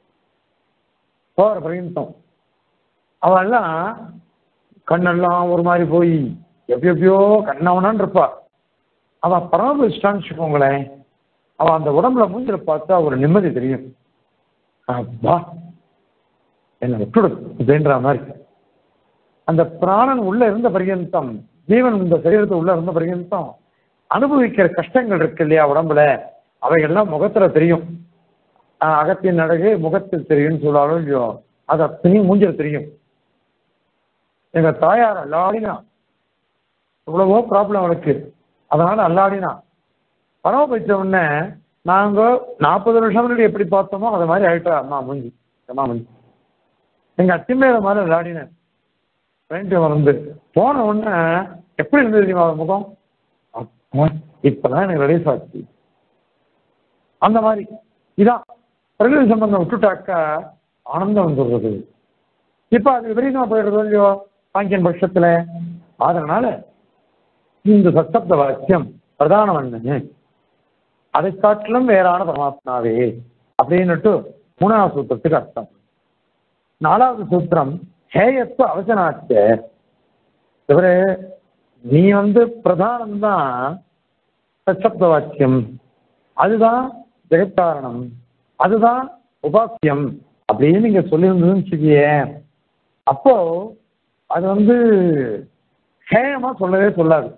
போகிற பரியந்தம் அவெல்லாம் கண்ணெல்லாம் ஒரு மாதிரி போய் எப்பயோ எப்பயோ கண்ணவனான்னு இருப்பா அவன் பராமரிச்சிட்டான்னு வச்சுக்கோங்களேன் அவன் அந்த உடம்புல மூஞ்சில பார்த்தா ஒரு நிம்மதி தெரியும் அப்பா என்னை விட்டுடு அப்படின்ற மாதிரி அந்த பிராணன் உள்ள இருந்த பரியந்தம் ஜீவன் இந்த சரீரத்தை உள்ள இருந்த பரியந்தம் அனுபவிக்கிற கஷ்டங்கள் இருக்கு இல்லையா உடம்புல அவைகள்லாம் முகத்துல தெரியும் ஆஹ், அகத்தின் அழகு முகத்தில் தெரியும்னு சொல்றாலும் இல்லையோ அது அத்தனையும் மூஞ்சில் தெரியும் எங்க தாயார் அல்லாடினா எவ்வளவோ ப்ராப்ளம் அவளுக்கு அதனால அல்லாடினா பரவ போயிட்ட உடனே நாங்க நாற்பது வருஷம் முன்னாடி எப்படி பார்த்தோமோ அது மாதிரி ஆயிட்டா அம்மா மூஞ்சி அம்மா மூஞ்சி எங்க அத்திமேல மாதிரி விளையாடினேன் ரெண்டு வந்து போன உடனே எப்படி இருந்தது தெரியுமா அவ முகம் அப்பா, இப்பதான் எனக்கு ரிலீஸ் ஆச்சு அந்த மாதிரி இதான் பிரகிருதி சம்பந்தம் விட்டுட்டாக்கா ஆனந்தம் வந்துடுறது இப்ப அது விபரீதமா போயிடுறது இல்லையோ வாங்கியன் பட்சத்துல அதனால இந்த சத்தப்த வாக்கியம் பிரதானம் என்னன்னு அதை காட்டிலும் வேறான பரமாத்மாவே அப்படின்னுட்டு மூணாவது சூத்திரத்துக்கு அர்த்தம் நாலாவது சூத்திரம் ஹேயத்துவ அவசனாச்ச இவரு நீ வந்து பிரதானம் தான் சச்சப்த வாக்கியம் அதுதான் ஜெகத்காரணம் அதுதான் உபாசியம் அப்படின்னு நீங்க சொல்லியிருந்ததுன்னு வச்சுக்கியே அப்போ அது வந்து ஹேயமா சொல்லவே சொல்லாது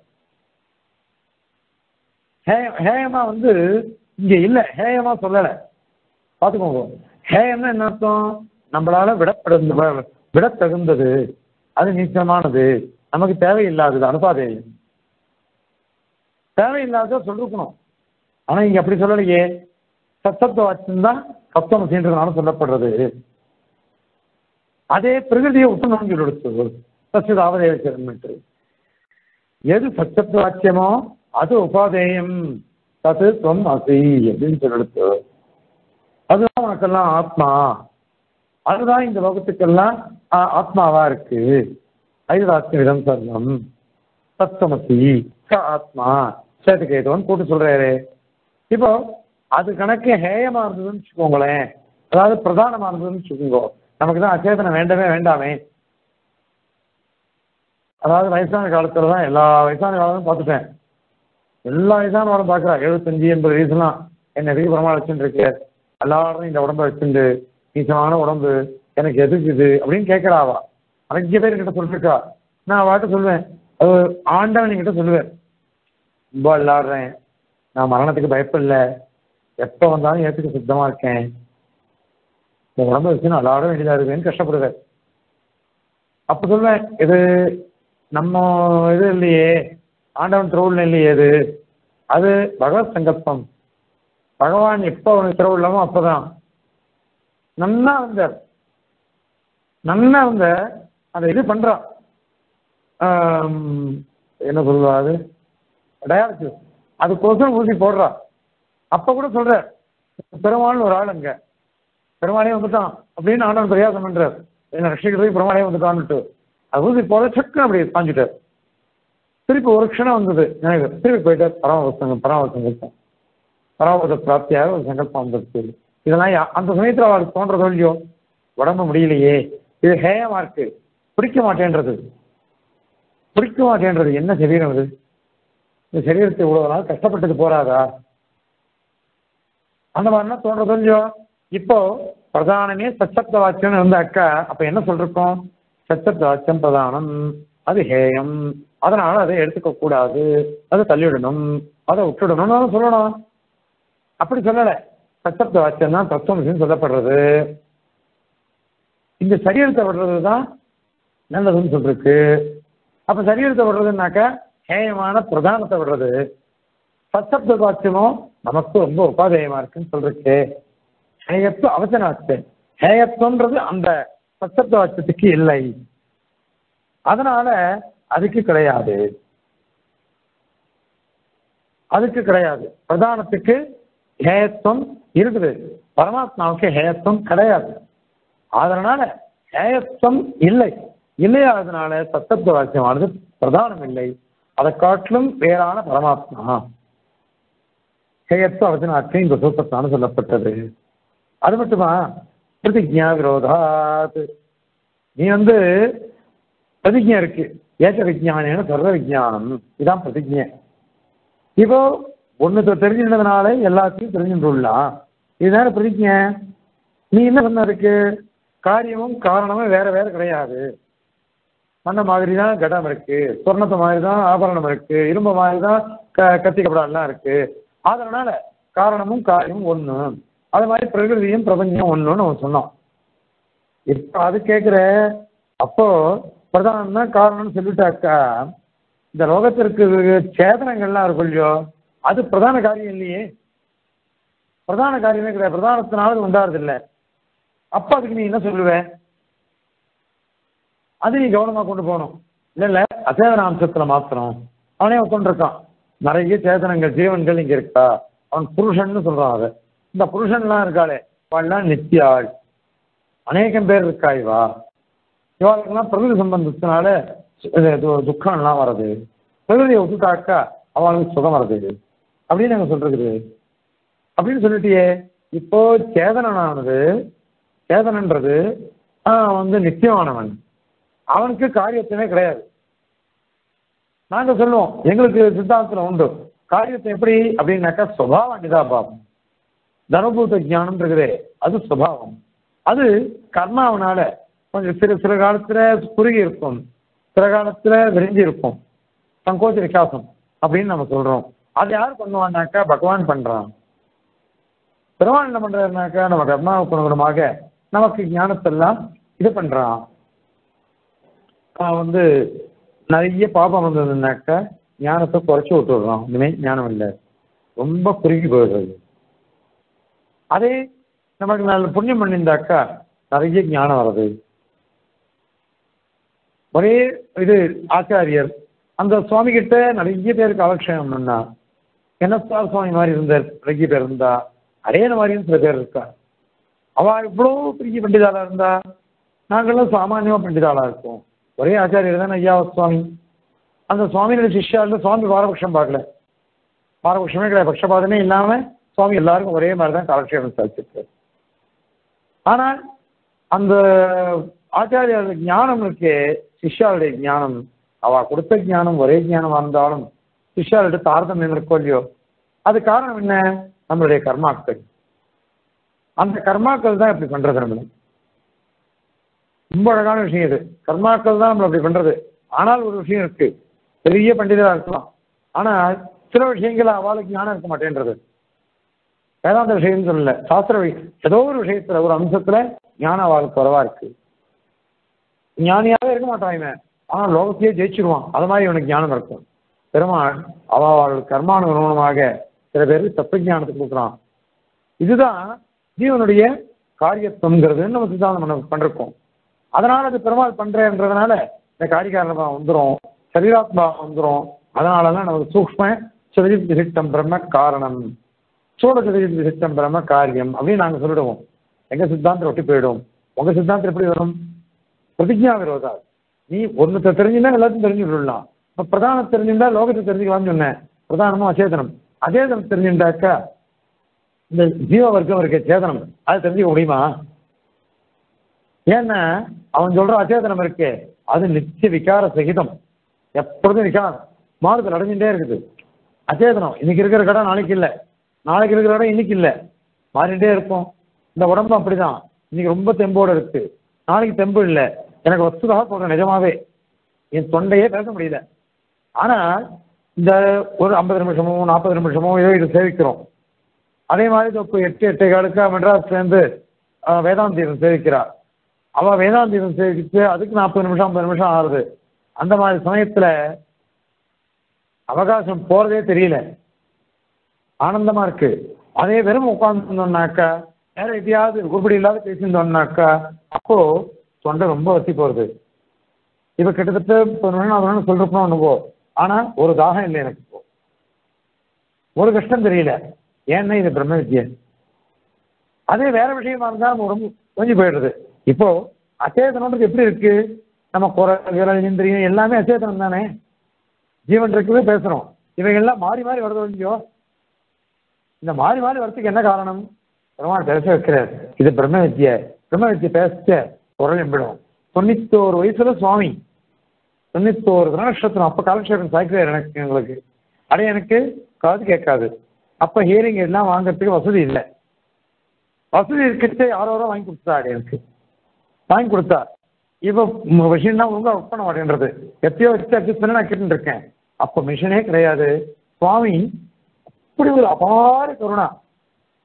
ஹே- ஹேயமா வந்து இங்க இல்ல ஹேயமா சொல்லல பாத்துக்கோங்க ஹேயம்னா என்ன அர்த்தம் நம்மளால விடப்பட விடத்தகுந்தது அது நீச்சமானது நமக்கு தேவையில்லாதது அனுபாதேயம் தேவையில்லாத சொல்லிருக்கணும் ஆனா இங்க அப்படி சொல்லலையே சத்தத்துவ வாக்கியம் தான் சப்தம் சேர்ந்ததுனால சொல்லப்படுறது அதே பிரகிருதியை உத்தமம் சொல்லெடுத்து சச்சித அவதேவிச்சு எது சச்சப்த வாக்கியமோ அது உபாதேயம் தது தொம் அசி அப்படின்னு சொல்லெடுத்து அதுதான் உனக்கெல்லாம் ஆத்மா அதுதான் இந்த லோகத்துக்கெல்லாம் ஆ- ஆத்மாவா இருக்கு ஐதாத்மியம் சர்வம் சத்தமசி ச ஆத்மா சேத்துக்கேதோன்னு போட்டு சொல்றாரு இப்போ அது கணக்கு ஹேயமா இருந்ததுன்னு வச்சுக்கோங்களேன் அதாவது பிரதானமா இருந்ததுன்னு வச்சுக்கோங்க நமக்கு தான் அச்சேதனம் வேண்டவே வேண்டாமே அதாவது வயசான காலத்துல தான் எல்லா வயசான காலமும் பார்த்துட்டேன் எல்லா வயசானவரும் பார்க்குறா எழுபத்தஞ்சு எண்பது வயசுலாம் என்ன எதுக்கு பிரமா வச்சுட்டு இருக்கு எல்லாரும் இந்த உடம்ப வச்சுட்டு நீச்சமான உடம்பு எனக்கு எதுக்கு இது அப்படின்னு கேட்கறாவா நிறைய பேர் கிட்ட சொல்லிருக்கா நான் வாட்ட சொல்லுவேன் அது ஆண்டவன் என்கிட்ட சொல்லுவேன் ரொம்ப விளாடுறேன் நான் மரணத்துக்கு பயப்படல எப்போ வந்தாலும் ஏற்றுக்க சுத்தமா இருக்கேன் இந்த உடம்ப வச்சு நான் விளாட வேண்டியதா இருக்குன்னு கஷ்டப்படுவேன் அப்ப சொல்லுவேன் இது நம்ம இது இல்லையே ஆண்டவன் திருவுள்ள இல்லையே இது அது பகவத் சங்கல்பம் பகவான் எப்போ அவனுக்கு திருவுள்ளமோ அப்பதான் நன்னா வந்தார் நன்னா வந்த அந்த இது பண்றான் ஆம், என்ன சொல்லுவா அது டயாலிசிஸ் அதுக்கோசரம் ஊசி போடுறா அப்ப கூட சொல்ற பெருமாள்னு ஒரு ஆள் அங்க பெருமாளே வந்துட்டான் அப்படின்னு ஆண்டவன் பிரயாசம் பண்றார் என்ன ரட்சிக்கிறதுக்கு பெருமாளே வந்துட்டான்னுட்டு அது ஊசி போட சக்குன்னு அப்படி பாஞ்சுட்டார் திருப்பி ஒரு க்ஷணம் வந்தது எனக்கு திருப்பி போயிட்டார் பரமவசங்க பரமவசங்கல்பம் பரமபத பிராப்தியாக ஒரு சங்கல்பம் வந்துருச்சு இதெல்லாம் யா- அந்த சமயத்தில் அவளுக்கு தோன்றதோ இல்லையோ உடம்பு முடியலையே இது ஹேயமா இருக்கு பிடிக்க மாட்டேன்றது பிடிக்க மாட்டேன்றது என்ன சரீரம் இது இந்த சரீரத்தை இவ்வளவு நாள் கஷ்டப்பட்டது போறாதா அந்த மாதிரிலாம் தோன்றதோ இல்லையோ இப்போ பிரதானமே சச்சப்த வாக்கியம் இருந்த அக்கா அப்ப என்ன சொல்றோம் சச்சப்த வாக்கியம் பிரதானம் அது ஹேயம் அதனால அதை எடுத்துக்க கூடாது அதை தள்ளிவிடணும் அதை விட்டுடணும்னு சொல்லணும் அப்படி சொல்லல சச்சப்த வாக்கியம் தான் தத்துவம் சொல்லப்படுறது இந்த சரீரத்தை விடுறது தான் நல்லதுன்னு சொல்லிருக்கு அப்ப சரீரத்தை விடுறதுனாக்கா ஹேயமான பிரதானத்தை விடுறது சச்சப்த வாக்கியமும் நமக்கு ரொம்ப உபாதேயமா இருக்குன்னு சொல்லிருக்கு ஹேயத்துவ அவசனாச்சு ஹேயத்துவன்றது அந்த சச்சப்த வாக்கியத்துக்கு இல்லை அதனால அதுக்கு கிடையாது அதுக்கு கிடையாது பிரதானத்துக்கு ஹேயத்துவம் இருக்குது பரமாத்மாவுக்கு ஹேயத்துவம் கிடையாது அதனால ஹேயத்துவம் இல்லை இல்லையாதனால சத்தத்துவ வாக்கியமானது பிரதானம் இல்லை அதை காட்டிலும் வேறான பரமாத்மா ஹேயத்துவ அவசனாக்கு இந்த சூத்திரத்தான சொல்லப்பட்டது அது மட்டுமா பிரதிஜா விரோதாத் நீ வந்து பிரதிஜை இருக்கு ஏக விஜயானேன சர்வ விஜயானம் இதான் பிரதிஜை இப்போ ஒண்ணு தெரிஞ்சிருந்ததுனால எல்லாத்தையும் தெரிஞ்சுட்டுலாம் இதுதானே பிரதிஜை நீ என்ன சொன்ன இருக்கு காரியமும் காரணமும் வேற வேற கிடையாது மண்ண மாதிரி தான் கடம் இருக்கு சொர்ணத்தை மாதிரி தான் ஆபரணம் இருக்கு இரும்பு மாதிரி தான் க கத்தி கப்படாலாம் இருக்கு அதனால காரணமும் காரியமும் ஒண்ணு அது மாதிரி பிரகிருதியும் பிரபஞ்சம் ஒண்ணுன்னு நம்ம சொன்னோம் இப்ப அது கேட்குற அப்போ பிரதானம் தான் காரணம்னு சொல்லிட்டாக்கா இந்த லோகத்திற்கு சேதனங்கள்லாம் இருக்கும் இல்லையோ அது பிரதான காரியம் இல்லையே பிரதான காரியமே கிடையாது பிரதானத்தினால அது உண்டாறது இல்லை அப்ப அதுக்கு நீ என்ன சொல்லுவ அது நீ கவனமா கொண்டு போகணும் இல்ல இல்ல அச்சேதன அம்சத்துல மாத்திரம் அவனே உட்காந்துருக்கான் நிறைய சேதனங்கள் ஜீவன்கள் இங்க இருக்கா அவன் புருஷன்னு சொல்றான் அதை இந்த புருஷன்லாம் இருக்காளே அவள்லாம் நித்தியாள் அநேகம் பேர் இருக்கா இவா இவாளுக்கெல்லாம் பிரகிருதி சம்பந்தத்தினால இது து- துக்கம்லாம் வருது பிரகிருதியை ஒத்துட்டாக்கா அவளுக்கு சுகம் வருது அப்படின்னு நாங்க சொல்றது அப்படின்னு சொல்லிட்டியே இப்போ சேதனனானது சேதனன்றது ஆஹ், வந்து நித்தியமானவன் அவனுக்கு காரியத்தினே கிடையாது நாங்க சொல்லுவோம் எங்களுக்கு சித்தாந்தத்துல உண்டு காரியத்தை எப்படி அப்படின்னாக்கா சுபாவம் நிதாபாவம் தனபூத ஞானம் இருக்குதே அது சுபாவம் அது கர்மாவனால கொஞ்சம் சில சில காலத்துல குறுகி இருக்கும் சில காலத்துல விரிஞ்சு இருக்கும் சங்கோச்ச விகாசம் அப்படின்னு நம்ம சொல்றோம் அது யார் பண்ணுவான்னாக்கா பகவான் பண்றான் பெருமான் என்ன பண்றாருனாக்கா நம்ம கர்மாவுக்கு அனுகுணமாக நமக்கு ஞானத்தெல்லாம் இது பண்றான் அவன் வந்து நிறைய பாபம் வந்ததுன்னாக்கா ஞானத்தை குறைச்சி விட்டுடுறான் இனிமே ஞானம் இல்லை ரொம்ப குறுகி போயிடுறது அதே நமக்கு நல்ல புண்ணியம் பண்ணியிருந்தாக்கா நிறைய ஞானம் வருது ஒரே இது ஆச்சாரியர் அந்த சுவாமி கிட்ட நிறைய பேருக்கு அவக்ஷயம் பண்ணா என்னத்தார் சுவாமி மாதிரி இருந்தார் நிறைய பேர் இருந்தா அடையன மாதிரியும் சில பேர் இருக்கா அவ இவ்வளோ பெரிய பண்டிதாளா இருந்தா நாங்கெல்லாம் சாமானியமா பண்டிதாளா இருக்கோம் ஒரே ஆச்சாரியர் தான் ஐயா சுவாமி அந்த சுவாமியோட சிஷ்யாவில் சுவாமி பாரபட்சம் பார்க்கல பாரபட்சமே கிடையாது பட்சபாதமே இல்லாம சுவாமி எல்லாருக்கும் ஒரே மாதிரி தான் காலக்ஷேபம் சாதிச்சிருக்காரு ஆனால் அந்த ஆச்சாரியோட ஞானம் இருக்கே சிஷ்யாவுடைய ஞானம் அவ கொடுத்த ஞானம் ஒரே ஞானமா இருந்தாலும் சிஷ்யாவோட தாரதமியம் இருக்கோ இல்லையோ அது காரணம் என்ன நம்மளுடைய கர்மாக்கள் அந்த கர்மாக்கள் தான் இப்படி பண்றது நம்மள ரொம்ப அழகான விஷயம் இது கர்மாக்கள் தான் நம்மள அப்படி பண்றது ஆனால் ஒரு விஷயம் இருக்கு பெரிய பண்டிதரா இருக்கலாம் ஆனால் சில விஷயங்கள் அவளுக்கு ஞானம் இருக்க மாட்டேன்றது வேதாந்த விஷயம் சொல்லல சாஸ்திர வி- ஏதோ ஒரு விஷயத்துல ஒரு அம்சத்துல ஞானம் அவளுக்கு குறைவா இருக்கு ஞானியாவே இருக்க மாட்டான் இவன் ஆனா லோகத்தையே ஜெயிச்சிருவான் அது மாதிரி இவனுக்கு ஞானம் இருக்கும் பெருமாள் அவ அவள் கர்மானுகுணமாக சில பேருக்கு தப்பு ஞானத்தை கொடுக்குறான் இதுதான் ஜீவனுடைய காரியத்துவங்கிறது நம்ம சித்தாந்தம் பண்ண பண்ணிருக்கோம் அதனால அது பெருமாள் பண்றேன்றதுனால இந்த காரிகாரணமா வந்துரும் சரீராத்மா வந்துரும் அதனாலதான் நமக்கு சூக்ம சுதஜித் விசிஷ்டம் பிரம்ம காரணம் சூட சுதஜித் விசிஷ்டம் பிரம்ம காரியம் அப்படின்னு நாங்க சொல்லிடுவோம் எங்க சித்தாந்தம் ஒட்டி போயிடும் உங்க சித்தாந்தம் எப்படி வரும் பிரதிஜா விரோதா நீ ஒன்னுத்த தெரிஞ்சுன்னா எல்லாத்தையும் தெரிஞ்சு விடலாம் இப்ப பிரதானம் தெரிஞ்சிருந்தா லோகத்தை தெரிஞ்சுக்கலாம்னு சொன்னேன் பிரதானமும் அச்சேதனம் அச்சேதனம் தெரிஞ்சுட்டாக்கா இந்த ஜீவ வர்க்கம் இருக்க சேதனம் அது தெரிஞ்சுக்க முடியுமா ஏன்னா அவன் சொல்ற அச்சேதனம் இருக்கே அது நித்திய விகார சகிதம் எப்பொழுதும் விகாரம் மாறுதல் அடைஞ்சுட்டே இருக்குது அச்சேதனம் இன்னைக்கு இருக்கிற கடை நாளைக்கு இல்லை நாளைக்கு இருக்கிற இடம் இன்னைக்கு இல்லை மாறிட்டே இருக்கும் இந்த உடம்பு அப்படிதான் இன்னைக்கு ரொம்ப தெம்போட இருக்கு நாளைக்கு தெம்பு இல்லை எனக்கு வஸ்துதாக சொல்றேன் நிஜமாவே என் தொண்டையே பேச முடியல ஆனா இந்த ஒரு ஐம்பது நிமிஷமோ நாற்பது நிமிஷமோ ஏதோ இது சேவிக்கிறோம் அதே மாதிரி இப்போ எட்டு எட்டே காலுக்கு மெட்ராஸ்லேருந்து வேதாந்தீதம் சேவிக்கிறா அவ வேதாந்தீதம் சேவிச்சு அதுக்கு நாற்பது நிமிஷம் ஐம்பது நிமிஷம் ஆகுது அந்த மாதிரி சமயத்துல அவகாசம் போறதே தெரியல ஆனந்தமா இருக்கு அதே வெறும் உட்காந்துருந்தோம்னாக்கா வேற எதையாவது உருப்படி இல்லாத பேசியிருந்தோம்னாக்கா அப்போ தொண்டை ரொம்ப வத்தி போறது இப்ப கிட்டத்தட்ட இப்போ நான் சொல்றப்போ ஒண்ணுவோ ஆனா ஒரு தாகம் இல்லை எனக்கு இப்போ ஒரு கஷ்டம் தெரியல ஏன்னா இது பிரம்ம வித்யை அதே வேற விஷயமா இருந்தா நம்ம உடம்பு கொஞ்சம் போயிடுறது இப்போ அச்சேதனம்ன்றது எப்படி இருக்கு நம்ம குறை விரல் இந்திரியம் எல்லாமே அச்சேதனம் தானே ஜீவன் இருக்கவே பேசுறோம் இவைகள்லாம் மாறி மாறி வருதோ இல்லையோ இந்த மாறி மாறி வரதுக்கு என்ன காரணம் பெருமாள் பேச வைக்கிறார் இது பிரம்ம வித்யை பிரம்ம வித்யை பேச குரல் எம்பிடும் தொண்ணூத்தோரு வயசுல சுவாமி தொண்ணூத்தோரு நட்சத்திரம் அப்ப காலக்ஷேபம் சாய்க்கிறார் எனக்கு எங்களுக்கு அட எனக்கு காது கேட்காது அப்ப ஹியரிங் எல்லாம் வாங்குறதுக்கு வசதி இல்லை வசதி இருக்கிறது யாரோ யாரோ வாங்கி கொடுத்தாரு எனக்கு வாங்கி கொடுத்தா இப்போ மிஷின் தான் ஒழுங்கா ஒர்க் பண்ண மாட்டேன்றது எப்பயோ வச்சு அட்ஜஸ்ட் பண்ணி நான் கேட்டு இருக்கேன் அப்போ மிஷினே கிடையாது சுவாமி அப்படி ஒரு அபார கருணா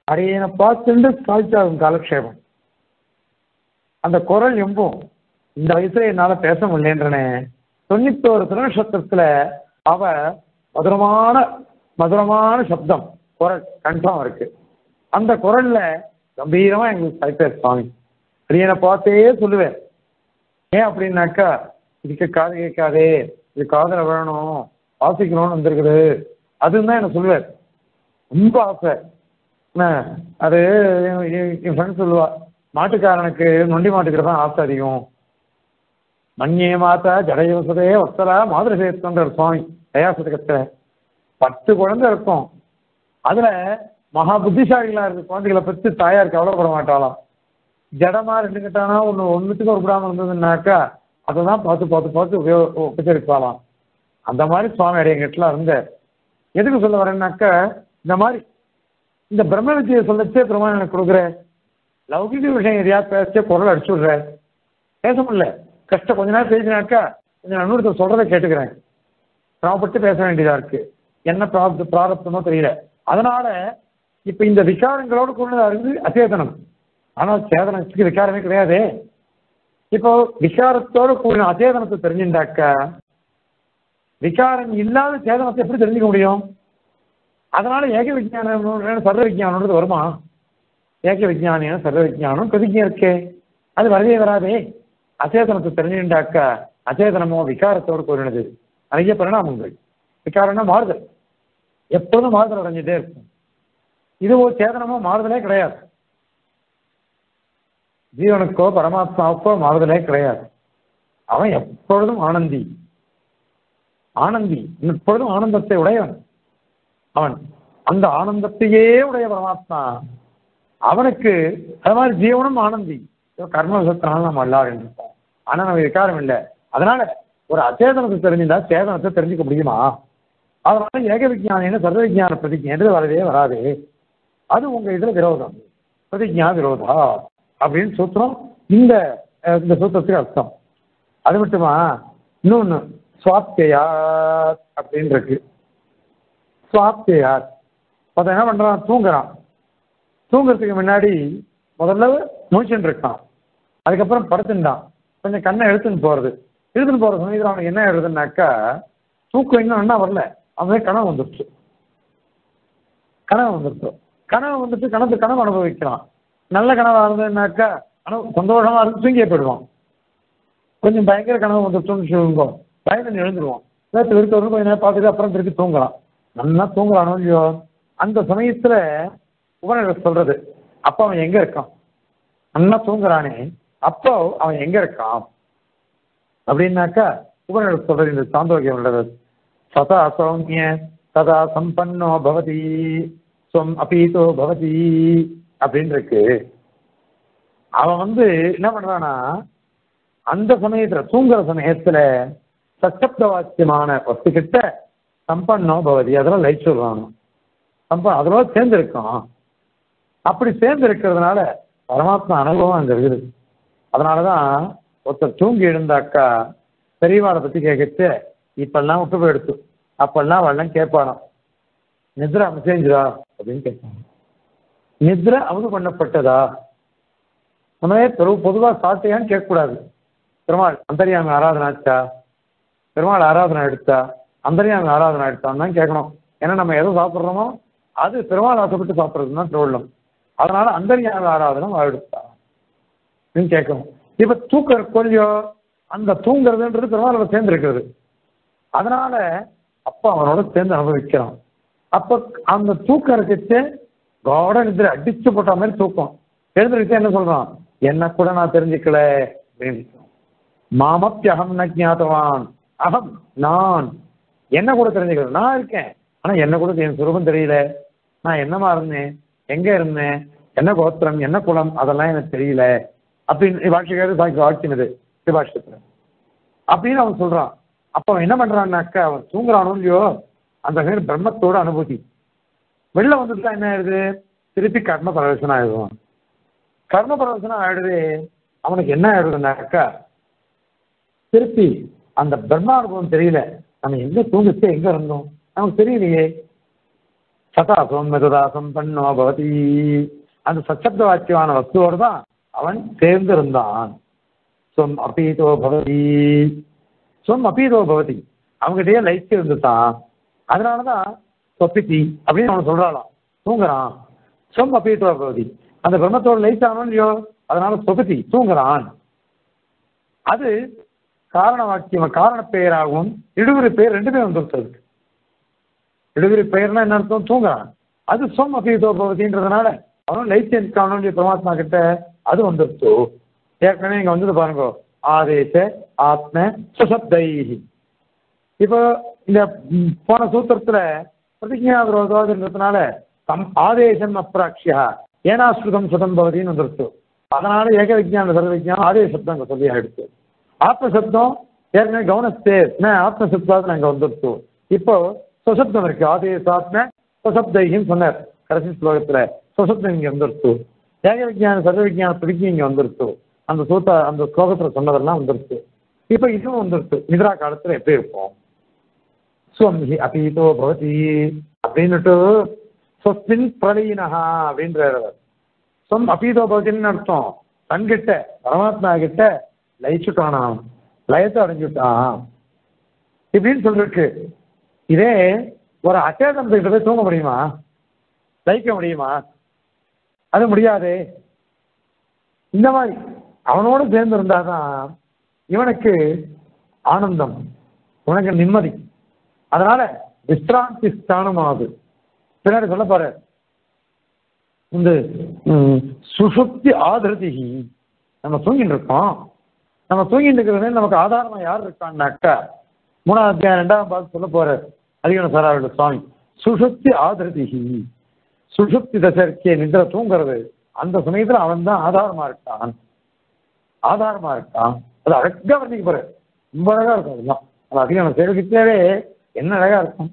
அரியனை பார்த்துட்டு சாய்ச்சாகும் காலக்ஷேபம் அந்த குரல் எம்பும் இந்த வயசுல என்னால பேச முடியலன்றனே தொண்ணூத்தோரு திருநட்சத்திரத்துல அவ மதுரமான மதுரமான சப்தம் குரல் கன்ஃபார்ம் இருக்கு அந்த குரல்ல கம்பீரமா எங்களுக்கு சாய்ப்பார் சுவாமி அரியனை பார்த்தே சொல்லுவேன் ஏன் அப்படின்னாக்கா இதுக்கு காது கேட்காதே இது காதல வேணும் வாசிக்கணும்னு வந்திருக்குது அதுன்னு தான் எனக்கு சொல்லுவார் ரொம்ப ஆசை என்ன அது என் என் என் ஃப்ரெண்ட் சொல்லுவா மாட்டுக்காரனுக்கு நொண்டி மாட்டுக்கிட்ட தான் ஆசை அதிகம் மண்யே மாத்தா ஜடயோசதே வத்தலா மாதிரி சேர்த்துன்ற சுவாமி தயாசதகத்துல பத்து குழந்தை இருக்கும் அதுல மகா புத்திசாலிகளா இருக்கு குழந்தைகளை பத்தி தாயார் கவலைப்பட மாட்டாளாம் ஜடமா ரெண்டு கட்டானா ஒன்று ஒன்றுத்துக்கு ஒரு விடாம இருந்ததுன்னாக்கா அதை தான் பார்த்து பார்த்து பார்த்து உபயோக உபச்சரிப்பாளாம் அந்த மாதிரி சுவாமி அடையங்கிட்டலாம் இருந்தார் எதுக்கு சொல்ல வரேன்னாக்கா இந்த மாதிரி இந்த பிரம்ம வித்தியை சொல்லச்சே பெருமாள் எனக்கு கொடுக்குற லௌகிக விஷயம் எதையாவது பேசச்சே குரல் அடிச்சு விடுற பேச முடியல கஷ்டம் கொஞ்ச நேரம் பேசினாக்கா கொஞ்சம் இன்னொருத்தர் சொல்றதை கேட்டுக்கிறேன் சிரமப்பட்டு பேச வேண்டியதா இருக்கு என்ன பிராப்த பிராரப்தமோ தெரியல அதனால இப்ப இந்த விகாரங்களோடு கொண்டதா இருந்து அச்சேதனம் ஆனால் சேதனத்துக்கு விகாரமே கிடையாது இப்போ விகாரத்தோடு கூடின அச்சேதனத்தை தெரிஞ்சுட்டாக்கா விகாரம் இல்லாத சேதனத்தை எப்படி தெரிஞ்சுக்க முடியும் அதனால ஏக விஜயானம் சர்வ விஜயானம்ன்றது வருமா ஏக விஜயானியம் சர்வ விஜயானம் பிரதிஜம் இருக்கே அது வரவே வராதே அச்சேதனத்தை தெரிஞ்சுட்டாக்கா அச்சேதனமோ விகாரத்தோடு கூறினது நிறைய பரிணாமங்கள் விகாரம்னா மாறுதல் எப்போதும் மாறுதல் அடைஞ்சிட்டே இருக்கும் இது ஒரு சேதனமோ மாறுதலே கிடையாது ஜீவனுக்கோ பரமாத்மாவுக்கோ மாறுதலே கிடையாது அவன் எப்பொழுதும் ஆனந்தி ஆனந்தி எப்பொழுதும் ஆனந்தத்தை உடையவன் அவன் அந்த ஆனந்தத்தையே உடைய பரமாத்மா அவனுக்கு அது மாதிரி ஜீவனும் ஆனந்தி கர்ம விசத்தினால நம்ம எல்லாரும் இருப்போம் ஆனா நம்ம விகாரம் இல்லை அதனால ஒரு அச்சேதனத்தை தெரிஞ்சிருந்தா சேதனத்தை தெரிஞ்சுக்க முடியுமா அதனால ஏக விஜயானின்னு சர்வ விஜயான பிரதிஜை வரவே வராது அது உங்க இதுல விரோதம் பிரதிஜா விரோதா அப்படின்னு சூத்திரம் இந்த அஹ், இந்த சூத்திரத்துக்கு அர்த்தம் அது மட்டுமா இன்னொன்னு சுவாத்தியார் அப்படின்னு இருக்கு சுவாத்தியார் அதை என்ன பண்றான் தூங்குறான் தூங்குறதுக்கு முன்னாடி முதல்ல முழிச்சுட்டு இருக்கான் அதுக்கப்புறம் படுத்துட்டான் கொஞ்சம் கண்ணை எடுத்துன்னு போறது எடுத்துன்னு போற சமயத்தில் அவனுக்கு என்ன எழுதுனாக்கா தூக்கம் இன்னும் என்ன வரல அவன் கனவு வந்துருச்சு கனவு வந்துருச்சு கனவு வந்துட்டு கனவு கனவு அனுபவிக்கிறான் நல்ல கனவா இருந்ததுனாக்கா கனவு சந்தோஷமா இருந்து தூங்கியே போயிடுவான் கொஞ்சம் பயங்கர கனவு வந்துருச்சோன்னு சொல்லுங்க பயந்து எழுந்துருவான் நேற்று இருக்க கொஞ்சம் நேரம் பார்த்துட்டு அப்புறம் திருப்பி தூங்கலாம் நல்லா தூங்கலானோ இல்லையோ அந்த சமயத்துல உபநிடர் சொல்றது அப்போ அவன் எங்க இருக்கான் நல்லா தூங்குறானே அப்போ அவன் எங்க இருக்கான் அப்படின்னாக்கா உபநிடர் சொல்றது இந்த சாந்தோக்கியம் உள்ளது சதா சௌமிய ததா சம்பன்னோ பவதி ஸ்வம் அபீதோ பவதி அப்படின்னு இருக்கு அவன் வந்து என்ன பண்றானா அந்த சமயத்துல தூங்குற சமயத்துல சச்சப்த வாக்கியமான வஸ்துக்கிட்ட சம்பன்னோ பவதி அதெல்லாம் லைட் சொல்றானோ சம்ப அதோட சேர்ந்து இருக்கான் அப்படி சேர்ந்து இருக்கிறதுனால பரமாத்மா அனுபவம் அங்க இருக்குது அதனாலதான் ஒருத்தர் தூங்கி எழுந்தாக்கா பெரியவாளை பத்தி கேட்கச்சு இப்பெல்லாம் விட்டு போயிடுத்து அப்பெல்லாம் அவள்லாம் கேட்பானாம் நித்ரா அமைச்சேஞ்சுதா அப்படின்னு கேட்பாங்க நித்ரை அமுது பண்ணப்பட்டதா நம்ம பெரு பொதுவாக சாட்டையான்னு கேட்கக்கூடாது பெருமாள் அந்தரியாமி ஆராதனை ஆச்சா பெருமாள் ஆராதனை எடுத்தா அந்தரியாமி ஆராதனை எடுத்தான்னு தான் கேட்கணும் ஏன்னா நம்ம எதை சாப்பிட்றோமோ அது பெருமாள் ஆசைப்பட்டு சாப்பிட்றது தான் திருவள்ளம் அதனால அந்தரியாமி ஆராதனை அவள் எடுத்தா அப்படின்னு கேட்கணும் இப்ப தூக்க கொல்லியோ அந்த தூங்குறதுன்றது பெருமாளோட சேர்ந்து இருக்கிறது அதனால அப்பா அவனோட சேர்ந்து அனுபவிக்கிறான் அப்ப அந்த தூக்கம் இருக்கிறது கோட நிதிர அடிச்சு போட்ட மாதிரி தூக்கம் எழுந்திருச்சு என்ன சொல்றான் என்ன கூட நான் தெரிஞ்சுக்கல அப்படின்னு மாமப்பியகம் ந ஞாதவான் அகம் நான் என்ன கூட தெரிஞ்சுக்கல நான் இருக்கேன் ஆனா என்ன கூட என் சுரூபம் தெரியல நான் என்னமா இருந்தேன் எங்க இருந்தேன் என்ன கோத்திரம் என்ன குலம் அதெல்லாம் எனக்கு தெரியல அப்படின்னு பாஷைக்காரு சாக்கி வாக்கினது சிவாஷத்துல அப்படின்னு அவன் சொல்றான் அப்ப அவன் என்ன பண்றான்னாக்கா அவன் தூங்குறானோ இல்லையோ அந்த பேர் பிரம்மத்தோட அனுபூதி வெளில வந்துட்டா என்ன ஆயிடுது திருப்பி கர்ம பிரவேசனம் ஆயிடுவான் கர்ம பிரவேசனம் ஆயிடுது அவனுக்கு என்ன ஆயிடுதுனாக்கா திருப்பி அந்த பிரம்மானுபவம் தெரியல நம்ம எங்க தூங்கிச்சு எங்க இருந்தோம் நமக்கு தெரியலையே சதா சோன்மதா சம்பன்னோ பவதி அந்த சச்சப்த வாக்கியமான வஸ்துவோடு தான் அவன் சேர்ந்து இருந்தான் சொம் அபீதோ பவதி சொம் அபீதோ பவதி அவங்ககிட்டயே லைட் இருந்துட்டான் அதனாலதான் சொப்பித்தி அப்படின்னு அவன் சொல்றாளாம் தூங்குறான் சொம் அபீதோ பவதி அந்த பிரம்மத்தோட லைட் ஆனோம் இல்லையோ அதனால சொபதி தூங்குறான் அது காரண வாக்கியம் காரண பெயராகவும் இடுகுறி பெயர் ரெண்டுமே வந்துருச்சு இடுகுறி பெயர்னா என்ன அர்த்தம் தூங்குறான் அது சொம் அபீதோ பவதின்றதுனால அவனும் லைட் காணும் இல்லையோ பரமாத்மா கிட்ட அது வந்துருச்சு ஏற்கனவே இங்க வந்தது பாருங்க ஆதேச ஆத்ம சுசப்தைஹி இப்போ இந்த ம், போன சூத்திரத்துல பிரதிஜா விரோதோன்றதுனால தம் ஆதேசம் அப்ராட்சியா ஏனாஸ்ருதம் சுதம் பவதின்னு வந்துருச்சு அதனால ஏக விஜயான சர்வ விஜயானம் ஆதேச சப்தம் அங்க சொல்லி ஆயிடுச்சு ஆத்ம சப்தம் ஏற்கனவே கவனத்தே ஆத்ம சப்தாது அங்க வந்துருச்சு இப்போ சுசப்தம் இருக்கு ஆதேசாத்ம சுசப்தைன்னு சொன்னார் கடைசி ஸ்லோகத்துல சுசப்தம் இங்க வந்துருச்சு ஏக விஜயான சர்வ விஜயான பிரதிஜை இங்க வந்துருச்சு அந்த சூத்த அந்த ஸ்லோகத்துல சொன்னதெல்லாம் வந்துருச்சு இப்போ இதுவும் வந்துருச்சு நிதிரா காலத்துல எப்படி இருப்போம் ஸ்வம் ஹி அபீதோ பவதி அப்படின்னுட்டு ஸ்வஸ்மின் பிரலீனஹா அப்படின்றார் அவர் ஸ்வம் அபீதோ பவதின்னு அர்த்தம் தன்கிட்ட பரமாத்மா கிட்ட லயிச்சுட்டானாம் லயத்தை அடைஞ்சுட்டான் இப்படின்னு சொல்லிருக்கு இதே ஒரு அச்சேதனத்துக்கிட்ட போய் தூங்க முடியுமா லயிக்க முடியுமா அது முடியாதே இந்த மாதிரி அவனோடு சேர்ந்து இருந்தாதான் இவனுக்கு ஆனந்தம் உனக்கு நிம்மதி அதனால விஸ்ராந்தி ஸ்தானமாகுது பின்னாடி சொல்ல போற இந்த ம், சுசுப்தி ஆதிருதி நம்ம தூங்கிட்டு இருக்கோம் நம்ம தூங்கிட்டு இருக்கிறது நமக்கு ஆதாரமா யார் இருக்கான்னாக்கா மூணாவது அத்தியாயம் ரெண்டாவது பார்த்து சொல்ல போற அதிகன சாராவோட சுவாமி சுசுப்தி ஆதிருதி சுசுப்தி தசை இருக்கே நின்ற தூங்குறது அந்த சமயத்துல அவன் தான் ஆதாரமா இருக்கான் ஆதாரமா இருக்கான் அது அழகா வர்ணிக்க போற ரொம்ப அழகா இருக்கும் அதெல்லாம் அது அதிகம் சேவிக்கிட்டே என்ன அழகா இருக்கும்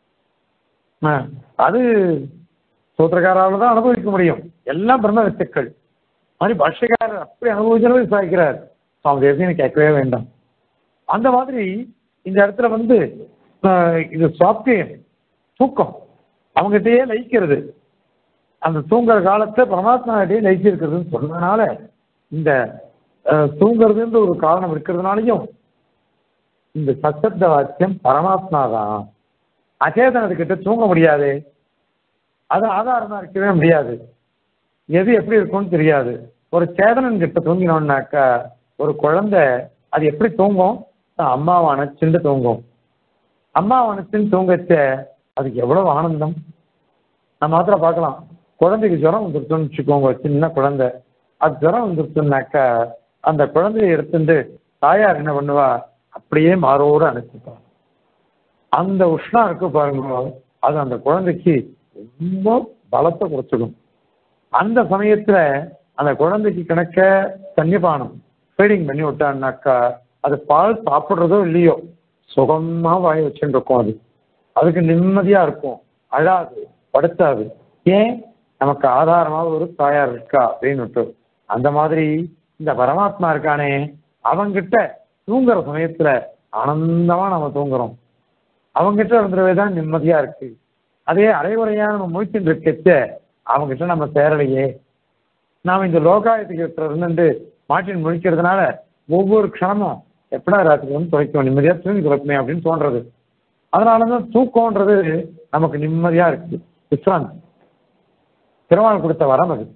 ஆ, அது சூத்திரக்காரால தான் அனுபவிக்க முடியும் எல்லாம் பிரம்ம வித்துக்கள் மாதிரி பாஷ்யக்காரர் அப்படி அனுபவிச்சாலும் சாய்க்கிறார் சுவாமி தேசியம் கேட்கவே வேண்டாம் அந்த மாதிரி இந்த இடத்துல வந்து ஆ, இது சுவாப்தியம் தூக்கம் அவங்ககிட்டயே லயிக்கிறது அந்த தூங்குற காலத்தை பரமாத்மாகிட்டே லயிச்சிருக்கிறதுன்னு சொன்னதுனால இந்த அஹ், தூங்குறதுன்ற ஒரு காரணம் இருக்கிறதுனாலையும் இந்த சத்தப்த வாக்கியம் பரமாத்மா தான் அச்சேதனத்துக்கிட்ட தூங்க முடியாது அது ஆதாரமா இருக்கவே முடியாது எது எப்படி இருக்கும்னு தெரியாது ஒரு சேதனன் கிட்ட தூங்கினோம்னாக்கா ஒரு குழந்தை அது எப்படி தூங்கும் தான் அம்மாவை அணைச்சுட்டு தூங்கும் அம்மாவை அணைச்சுன்னு தூங்கச்ச அதுக்கு எவ்வளவு ஆனந்தம் நம்ம மாத்திரம் பார்க்கலாம் குழந்தைக்கு ஜுரம் வந்துருச்சுன்னு வச்சுக்கோங்க சின்ன குழந்தை அது ஜுரம் வந்துருச்சுன்னாக்கா அந்த குழந்தைய எடுத்துட்டு தாயார் என்ன பண்ணுவா அப்படியே மாரோடு அணைச்சிப்பான் அந்த உஷ்ணம் இருக்கு பாருங்க அது அந்த குழந்தைக்கு ரொம்ப பலத்தை கொடுத்துடும் அந்த சமயத்துல அந்த குழந்தைக்கு கணக்க தண்ணிபானம் ஃபீடிங் பண்ணி விட்டான்னாக்கா அது பால் சாப்பிட்றதோ இல்லையோ சுகமா வாய் வச்சுட்டு இருக்கும் அது அதுக்கு நிம்மதியா இருக்கும் அழாது படுத்தாது ஏன் நமக்கு ஆதாரமாக ஒரு தாயார் இருக்கா அப்படின்னு அந்த மாதிரி இந்த பரமாத்மா இருக்கானே அவங்கிட்ட தூங்குற சமயத்துல ஆனந்தமா நம்ம தூங்குறோம் அவங்கிட்ட இருந்துடவே தான் நிம்மதியா இருக்கு அதே அரைகுறையா நம்ம முழிச்சுட்டு இருக்கச்ச அவங்கிட்ட நம்ம சேரலையே நாம் இந்த லோகாயத்துக்கு இருந்துட்டு மாட்டின் முழிக்கிறதுனால ஒவ்வொரு க்ஷணமும் எப்படா ராத்திரி வந்து துவைக்கும் நிம்மதியா தூங்கி துவைக்குமே அப்படின்னு தோன்றது அதனாலதான் தூக்கம்ன்றது நமக்கு நிம்மதியா இருக்கு விஸ்ராந்தி திருமால் கொடுத்த வரம் அது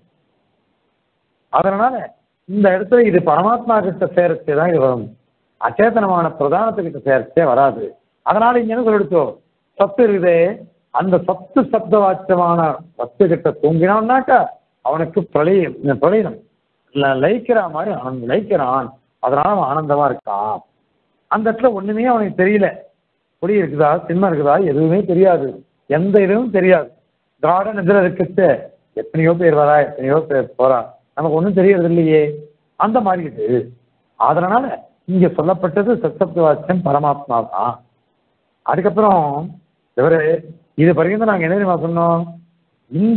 அதனால இந்த இடத்துல இது பரமாத்மா கிட்ட சேரச்சே தான் இது வரும் அச்சேதனமான பிரதானத்துக்கிட்ட சேரச்சே வராது அதனால இங்க என்ன சொல்லிடுச்சோ சத்து இருக்குதே அந்த சத்து சப்த வாச்சமான சத்து கிட்ட தூங்கினான்னாக்கா அவனுக்கு பிரளயம் பிரளயம் ல- லயிக்கிற மாதிரி அவன் லயிக்கிறான் அதனால அவன் ஆனந்தமா இருக்கான் அந்த இடத்துல ஒண்ணுமே அவனுக்கு தெரியல பொடி இருக்குதா சின்னம் இருக்குதா எதுவுமே தெரியாது எந்த இதுவும் தெரியாது கார்டன் இதுல இருக்கிறது எத்தனையோ பேர் வரா எத்தனையோ பேர் போறா நமக்கு ஒன்றும் தெரியறது இல்லையே அந்த மாதிரி இது அதனால இங்க சொல்லப்பட்டது சத்தப்த வாக்கியம் பரமாத்மா தான் அதுக்கப்புறம் இவரு இது வரைக்கும் நாங்க என்ன தெரியுமா சொன்னோம் இந்த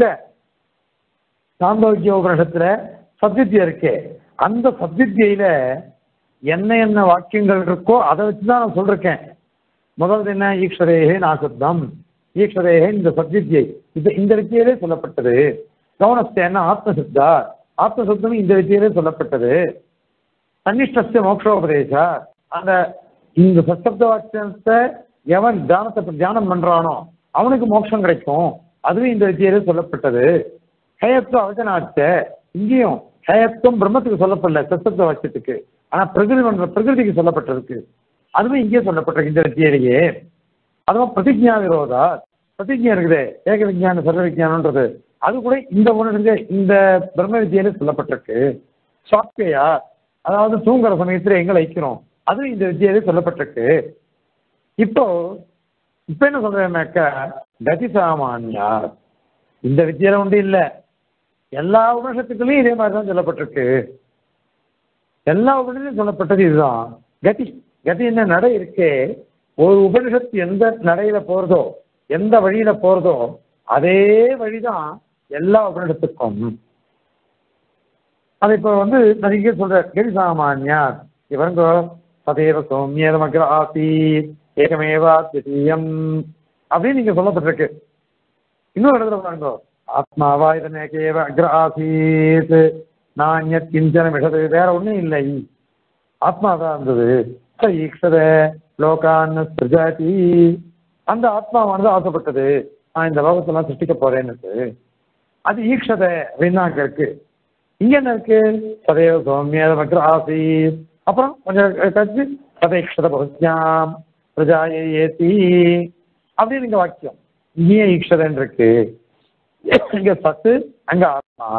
சாந்தோக்கிய உபனிஷத்துல சத்வித்யா இருக்கே அந்த சத்வித்யில என்ன என்ன வாக்கியங்கள் இருக்கோ அதை வச்சுதான் நான் சொல்றேன் முதல்ல என்ன ஈஸ்வரேகே நாசப்தம் ஈஸ்வரேக இந்த சத்வித்யை இது இந்த வித்தியிலே சொல்லப்பட்டது கவனஸ்தேன ஆத்மசித்தா ஆத்மசித்தம் இந்த வித்தியிலே சொல்லப்பட்டது தன்னிஷ்டஸ்ய மோக்ஷோபதேசா அந்த இந்த சத்தப்த வாக்கியத்தை எவன் தியானத்தை தியானம் பண்றானோ அவனுக்கு மோட்சம் கிடைக்கும் அதுவும் இந்த வித்தியிலே சொல்லப்பட்டது ஹேயத்துவ அவஜனாச்ச இங்கேயும் ஹேயத்துவம் பிரம்மத்துக்கு சொல்லப்படல சத்தப்த வாக்கியத்துக்கு ஆனா பிரகிருதி பண்ற பிரகிருதிக்கு சொல்லப்பட்டிருக்கு அதுவும் இங்கே சொல்லப்பட்டிருக்கு இந்த வித்தியிலேயே அதுவும் பிரதிஜா விரோதா பிரதிஜா இருக்குதே ஏக விஞ்ஞான சர்வ விஞ்ஞானன்றது அது கூட இந்த உணர்வு இந்த பிரம்ம வித்தியில சொல்லப்பட்டிருக்கு சாப்பியா அதாவது தூங்குற சமயத்துல எங்க வைக்கிறோம் அதுவும் இந்த வித்தியிலே சொல்லப்பட்டிருக்கு இப்போ இப்ப என்ன சொல்றேன்னாக்கா கதி சாமானியா இந்த வித்தியில உண்டு இல்ல எல்லா உபனிஷத்துக்குள்ளயும் இதே மாதிரி தான் சொல்லப்பட்டிருக்கு எல்லா உபனிஷத்தும் சொல்லப்பட்டது இதுதான் கதி கதி என்ன நடை இருக்கே ஒரு உபனிஷத்து எந்த நடையில போறதோ எந்த வழியில போறதோ அதே வழிதான் எல்லா உபனிஷத்துக்கும் அது இப்ப வந்து நிறைய சொல்ற கதி சாமானியா இவங்க சதேவ சௌமியதமக்ர ஆசி ஏகமேவா திதீயம் அப்படின்னு நீங்க சொல்லப்பட்டிருக்கு இன்னொரு இடத்துல பாருங்க ஆத்மாவா இதனேகேவ அக்ர ஆசீத் நானிய கிஞ்சன மிஷது வேற ஒண்ணும் இல்லை ஆத்மாதான் இருந்தது ச ஈக்ஷத லோகான் பிரஜாதி அந்த ஆத்மாவானது ஆசைப்பட்டது நான் இந்த லோகத்தெல்லாம் சிருஷ்டிக்க போறேன்னு அது ஈக்ஷத அப்படின்னு அங்க இருக்கு இங்க என்ன இருக்கு சதேவ சௌமியத மக்கள் ஆசி அப்புறம் கொஞ்சம் கழிச்சு சதேக்ஷத பகுஜாம் பிரஜாயை ஏத்தி அப்படின்னு இங்க வாக்கியம் இங்கேயே ஈக்ஷதன் இருக்கு இங்க சத்து அங்க ஆத்மா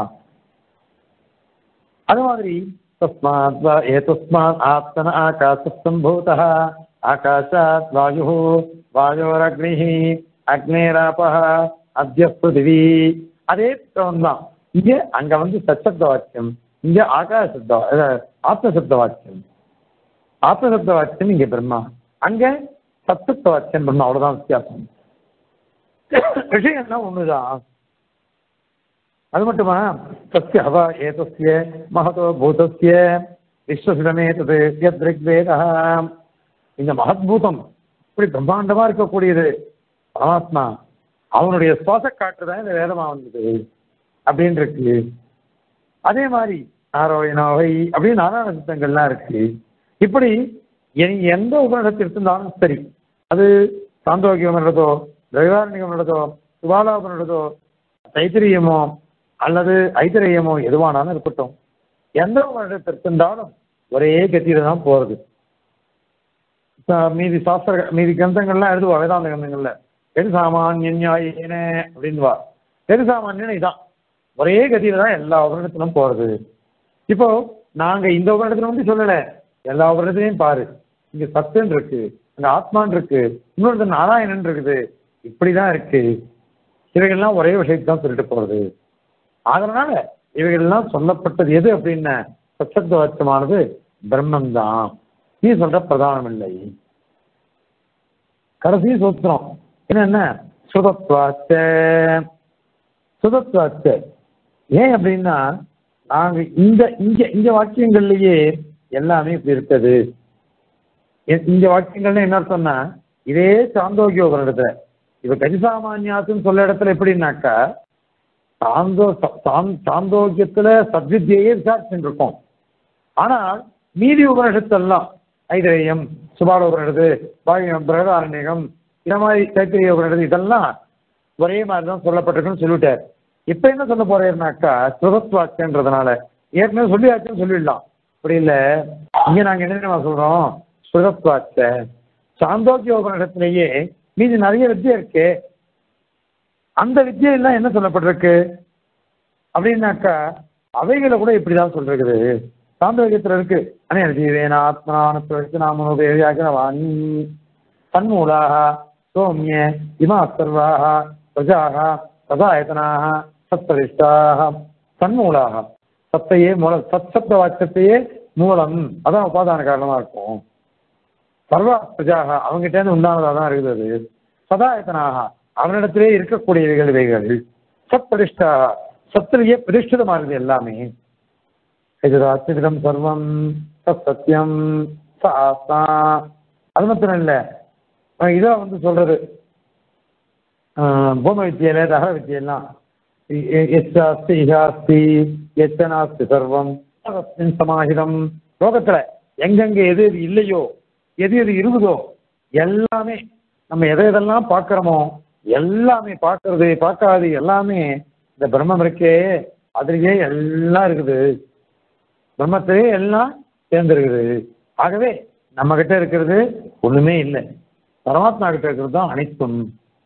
அது மாதிரி தஸ்மாத் வா ஏதஸ்மாத் ஆத்மன ஆகாசம்பூதः ஆகாஷாத் வாயு வாயோரக்னி அக்னேராபः அத்ய பிருதிவி அதே தான் இங்க அங்க வந்து சச்சப்த வாக்கியம் இங்க ஆகாச சப்த ஆத்மசப்த வாக்கியம் ஆத்மசப்த வாக்கியம் இங்க பிரம்மா அங்க சத்துப்த வாக்கியம் பிரம்மா அவ்வளவுதான் வித்தியாசம் விஷயம்லாம் ஒண்ணுதான் அது மட்டுமா தஸ்ய ஹவா ஏதஸ்ய மகதோ பூதஸ்ய விஸ்வசிடமே தது யத் ரிக்வேதா இந்த மகத்பூதம் இப்படி பிரம்மாண்டமா இருக்கக்கூடியது பரமாத்மா அவனுடைய சுவாச காற்று தான் இந்த வேதமா வந்தது அப்படின்னு இருக்கு அதே மாதிரி நாராயணாவை அப்படின்னு நாராயண சித்தங்கள்லாம் இருக்கு இப்படி எ- எந்த உபநிடத்தில் இருந்தாலும் சரி அது சாந்தோக்கியம் நடதோ திரைவாரணிகம் நடதோ சுபாலாபம் நடதோ தைத்திரியமோ அல்லது ஐத்திரியமோ எதுவானாலும் இருக்கட்டும் எந்த உபநிடத்தில் இருந்தாலும் ஒரே கத்தியில தான் போறது ச- மீதி சாஸ்திர மீதி கிரந்தங்கள்லாம் எழுதுவா வேதாந்த கிரந்தங்கள்ல எது சாமானியன் நியாயேன அப்படின்வா எது சாமானியன் இதான் ஒரே கதியில தான் எல்லா உபநிடத்திலும் போறது இப்போ நாங்க இந்த உபநிடத்துல வந்து சொல்லல எல்லா உபநிடத்திலையும் பாரு இங்க சத்துன்னு இருக்கு அங்க ஆத்மான் இருக்கு இன்னொரு நாராயணன் இருக்குது இப்படிதான் இருக்கு இவைகள்லாம் ஒரே விஷயத்தை தான் சொல்லிட்டு போறது அதனால இவைகள்லாம் சொல்லப்பட்டது எது அப்படின்னா சச்சப்த வாக்கியமானது பிரம்மன் தான் நீ சொல்ற பிரதானம் இல்லை கடைசி சூத்திரம் என்னென்ன சுதத்வாச்ச சுதத்வாச்ச ஏன் அப்படின்னா நாங்க இந்த இங்க இந்த வாக்கியங்கள்லயே எல்லாமே இப்படி இருக்குது எ- இந்த வாக்கியங்கள்ல என்ன அர்த்தம்னா இதே சாந்தோக்கிய ஒரு இடத்துல இப்ப கஜிசாமான்யாத்துன்னு சொல்ல இடத்துல எப்படின்னாக்கா சாந்தோ சாந்- சாந்தோக்கியத்துல சத்வித்தியையே விசாரிச்சுட்டு இருக்கோம் ஆனால் மீதி உபனிஷத்தெல்லாம் ஐதரேயம் சுபால உபனிடது பாகியம் பிரகதாரண்யகம் இந்த மாதிரி தைத்திரிய உபனிடது இதெல்லாம் ஒரே மாதிரி தான் சொல்லப்பட்டிருக்குன்னு சொல்லிட்டார் இப்ப என்ன சொல்ல போறேன்னாக்கா சுரத்வாச்சன்றதுனால ஏற்கனவே சொல்லியாச்சுன்னு சொல்லிடலாம் அப்படி இல்ல இங்க நாங்க என்ன தெரியுமா சொல்றோம் சுரத்வாச்ச சாந்தோக்கிய உபனிடத்திலேயே மீதி நிறைய வித்தியை இருக்கு அந்த வித்தியெல்லாம் என்ன சொல்லப்பட்டிருக்கு அப்படின்னாக்கா அவைகளை கூட இப்படிதான் சொல்றது சாந்தோக்கியத்துல இருக்கு அனே ஜீவேன ஆத்மனான நாமனோ தேவியாகிரவாணி தன்மூலாக சோமிய இமா சர்வாக பிரஜாக பிரதாயத்தனாக சத்பரிஷ்டாக தன்மூலாக சத்தையே மூலம் சத் சப்த வாக்கியத்தையே மூலம் அதான் உபாதான காரணமா இருக்கும் சர்வ பிரஜாக அவங்ககிட்ட இருந்து உண்டானதா தான் இருக்குது அது சதாயத்தனாக அவனிடத்திலே இருக்கக்கூடியவைகள் இவைகள் சத் பிரதிஷ்டாக சத்திலேயே பிரதிஷ்டிதமானது எல்லாமே எதிராச்சிதம் சர்வம் சத் சத்தியம் ச ஆத்மா அது மாத்திரம் இல்ல அஹ் இதை வந்து சொல்றது ஆஹ், பூம வித்தியில தகர வித்தியெல்லாம் எ- எ- எச்சாஸ்தி இஹாஸ்தி எச்சனாஸ்தி சர்வம் தஸ்மின் சமாஹிதம் லோகத்துல எங்கெங்க எது எது இல்லையோ எது எது இருக்குதோ எல்லாமே நம்ம எதை எதெல்லாம் பார்க்கறோமோ எல்லாமே பார்க்கறது பார்க்காது எல்லாமே இந்த பிரம்மம் இருக்கே அதுலயே எல்லாம் இருக்குது பிரம்மத்திலே எல்லாம் சேர்ந்துருக்குது ஆகவே நம்ம கிட்ட இருக்கிறது ஒண்ணுமே இல்லை பரமாத்மா கிட்ட இருக்கிறது தான் அனைத்தும்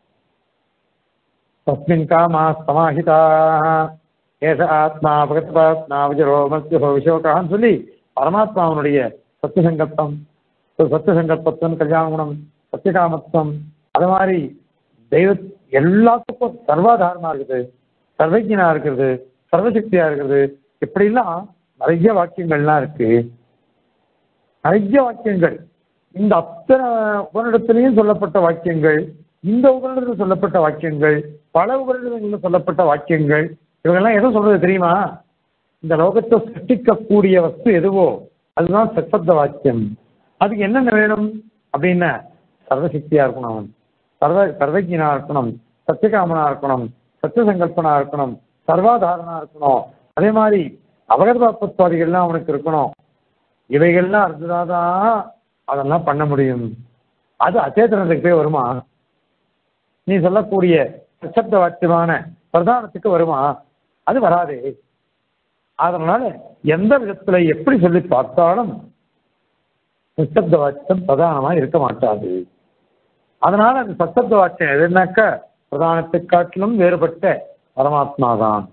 தஸ்மின் காமா சமாஹிதா ஏஷ ஆத்மா பகத்வாத்மா விஜரோ மத்யோ விஷோகான்னு சொல்லி பரமாத்மாவனுடைய சத்தியசங்கல்பம் சத்தியசங்கல்பத்துவம் கல்யாண குணம் சத்தியகாமத்துவம் அது மாதிரி தெய்வ எல்லாத்துக்கும் சர்வாதாரமா இருக்குது சர்வஜனா இருக்கிறது சர்வசக்தியா இருக்கிறது இப்படிலாம் நிறைய வாக்கியங்கள்லாம் இருக்கு நிறைய வாக்கியங்கள் இந்த அத்தனை உபனிடத்திலையும் சொல்லப்பட்ட வாக்கியங்கள் இந்த உபனிடத்தில் சொல்லப்பட்ட வாக்கியங்கள் பல உபனிடங்களில் சொல்லப்பட்ட வாக்கியங்கள் இவங்கெல்லாம் எதை சொல்றது தெரியுமா இந்த லோகத்தை சிருஷ்டிக்கக்கூடிய வஸ்து எதுவோ அதுதான் சத்சப்த வாக்கியம் அதுக்கு என்னென்ன வேணும் அப்படின்னா சர்வசக்தியா இருக்கணும் அவன் சர்வ சர்வஜனா இருக்கணும் சத்தியகாமனா இருக்கணும் சத்தியசங்கல்பனா இருக்கணும் சர்வாதாரணா இருக்கணும் அதே மாதிரி அபகர்வாப்பத்வாதிகள்லாம் அவனுக்கு இருக்கணும் இவைகள்லாம் இருந்ததாதான் அதெல்லாம் பண்ண முடியும் அது அச்சேதனத்துக்கு போய் வருமா நீ சொல்லக்கூடிய சப்த வாக்கியமான பிரதானத்துக்கு வருமா அது வராதே அதனால எந்த விதத்துல எப்படி சொல்லி பார்த்தாலும் நிசப்த வாக்கியம் பிரதானமா இருக்க மாட்டாது அதனால அந்த சத்தப்த வாக்கியம் எதுனாக்க பிரதானத்தை காட்டிலும் வேறுபட்ட பரமாத்மா தான்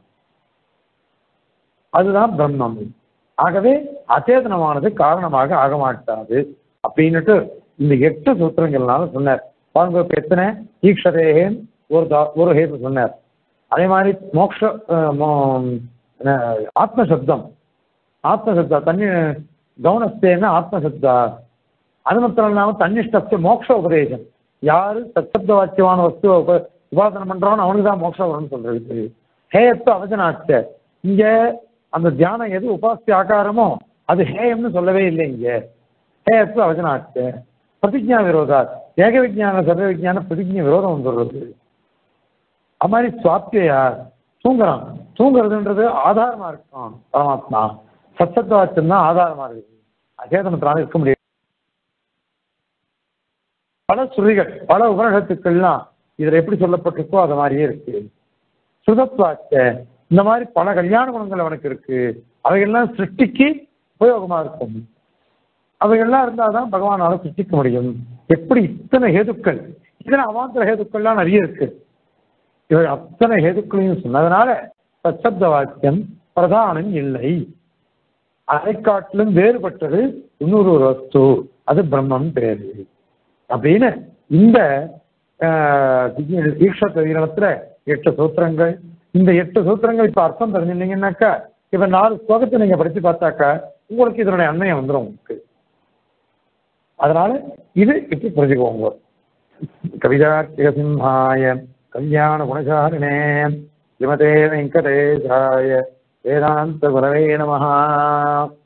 அதுதான் பிரம்மம் ஆகவே அச்சேதனமானது காரணமாக ஆக மாட்டாது அப்படின்னுட்டு இந்த எட்டு சூத்திரங்கள்னால சொன்னார் பாருங்க இப்ப எத்தனை ஈக்ஷதேகன் ஒரு தா- ஒரு ஹேது சொன்னார் அதே மாதிரி மோக்ஷ அஹ், மோ- அஹ், ஆத்மசப்தம் ஆத்மசப்தா தண்ணி கவனஸ்தேன ஆத்மசப்தா அது மாத்திரம் இல்லாம தன்னிஷ்டத்து மோட்ச உபதேசம் யாரு சத்தப்த வாக்கியமான வஸ்துவை உப- உபாசனம் பண்றானோ அவனுக்கு தான் மோட்சம் வரும்னு சொல்றது ஹேயத்து அவசனாச்ச இங்க அந்த தியானம் எது உபாசிய ஆகாரமோ அது ஹேயம்னு சொல்லவே இல்லை இங்க ஹேயத்து அவசனாச்ச பிரதிஜா விரோதா ஏக விஜான சர்வ விஜான பிரதிஜா விரோதம் வந்துடுறது அது மாதிரி சுவாத்தியா தூங்குறான் தூங்குறதுன்றது ஆதாரமா இருக்கும் பரமாத்மா சத்தத்துவாச்சம் தான் ஆதாரமா இருக்குது அச்சேதனத்தினால இருக்க முடியாது பல சுருதிகள் பல உபநிடத்துக்கள்லாம் இதுல எப்படி சொல்லப்பட்டிருக்கோ அது மாதிரியே இருக்கு சுதத்வாச்ச இந்த மாதிரி பல கல்யாண குணங்கள் அவனுக்கு இருக்கு அவைகள்லாம் சிருஷ்டிக்கு உபயோகமா இருக்கும் அவைகள்லாம் இருந்தாதான் பகவானால சிருஷ்டிக்க முடியும் எப்படி இத்தனை ஹேதுக்கள் இதுல அவாந்தர ஹேதுக்கள்லாம் நிறைய இருக்கு இவை அத்தனை ஹேதுக்களையும் சொன்னதுனால சச்சப்த வாக்கியம் பிரதானம் இல்லை அதை காட்டிலும் வேறுபட்டது இன்னொரு ஒரு வஸ்து அது பிரம்மம் பேரு அப்படின்னு இந்த ஈக்ஷ வீரணத்துல எட்டு சூத்திரங்கள் இந்த எட்டு சூத்திரங்கள் இப்ப அர்த்தம் தெரிஞ்சிருந்தீங்கன்னாக்கா இப்ப நாலு ஸ்லோகத்தை நீங்க படிச்சு பார்த்தாக்கா உங்களுக்கு இதனுடைய அண்மையம் வந்துடும் உங்களுக்கு அதனால இது இப்படி புரிஞ்சுக்கோங்க கவிதார்த்திக சிம்ஹாய கல்யாண குணசாலினே ஸ்ரீமதே வெங்கடேசாய வேதாந்த குரவே நமஹா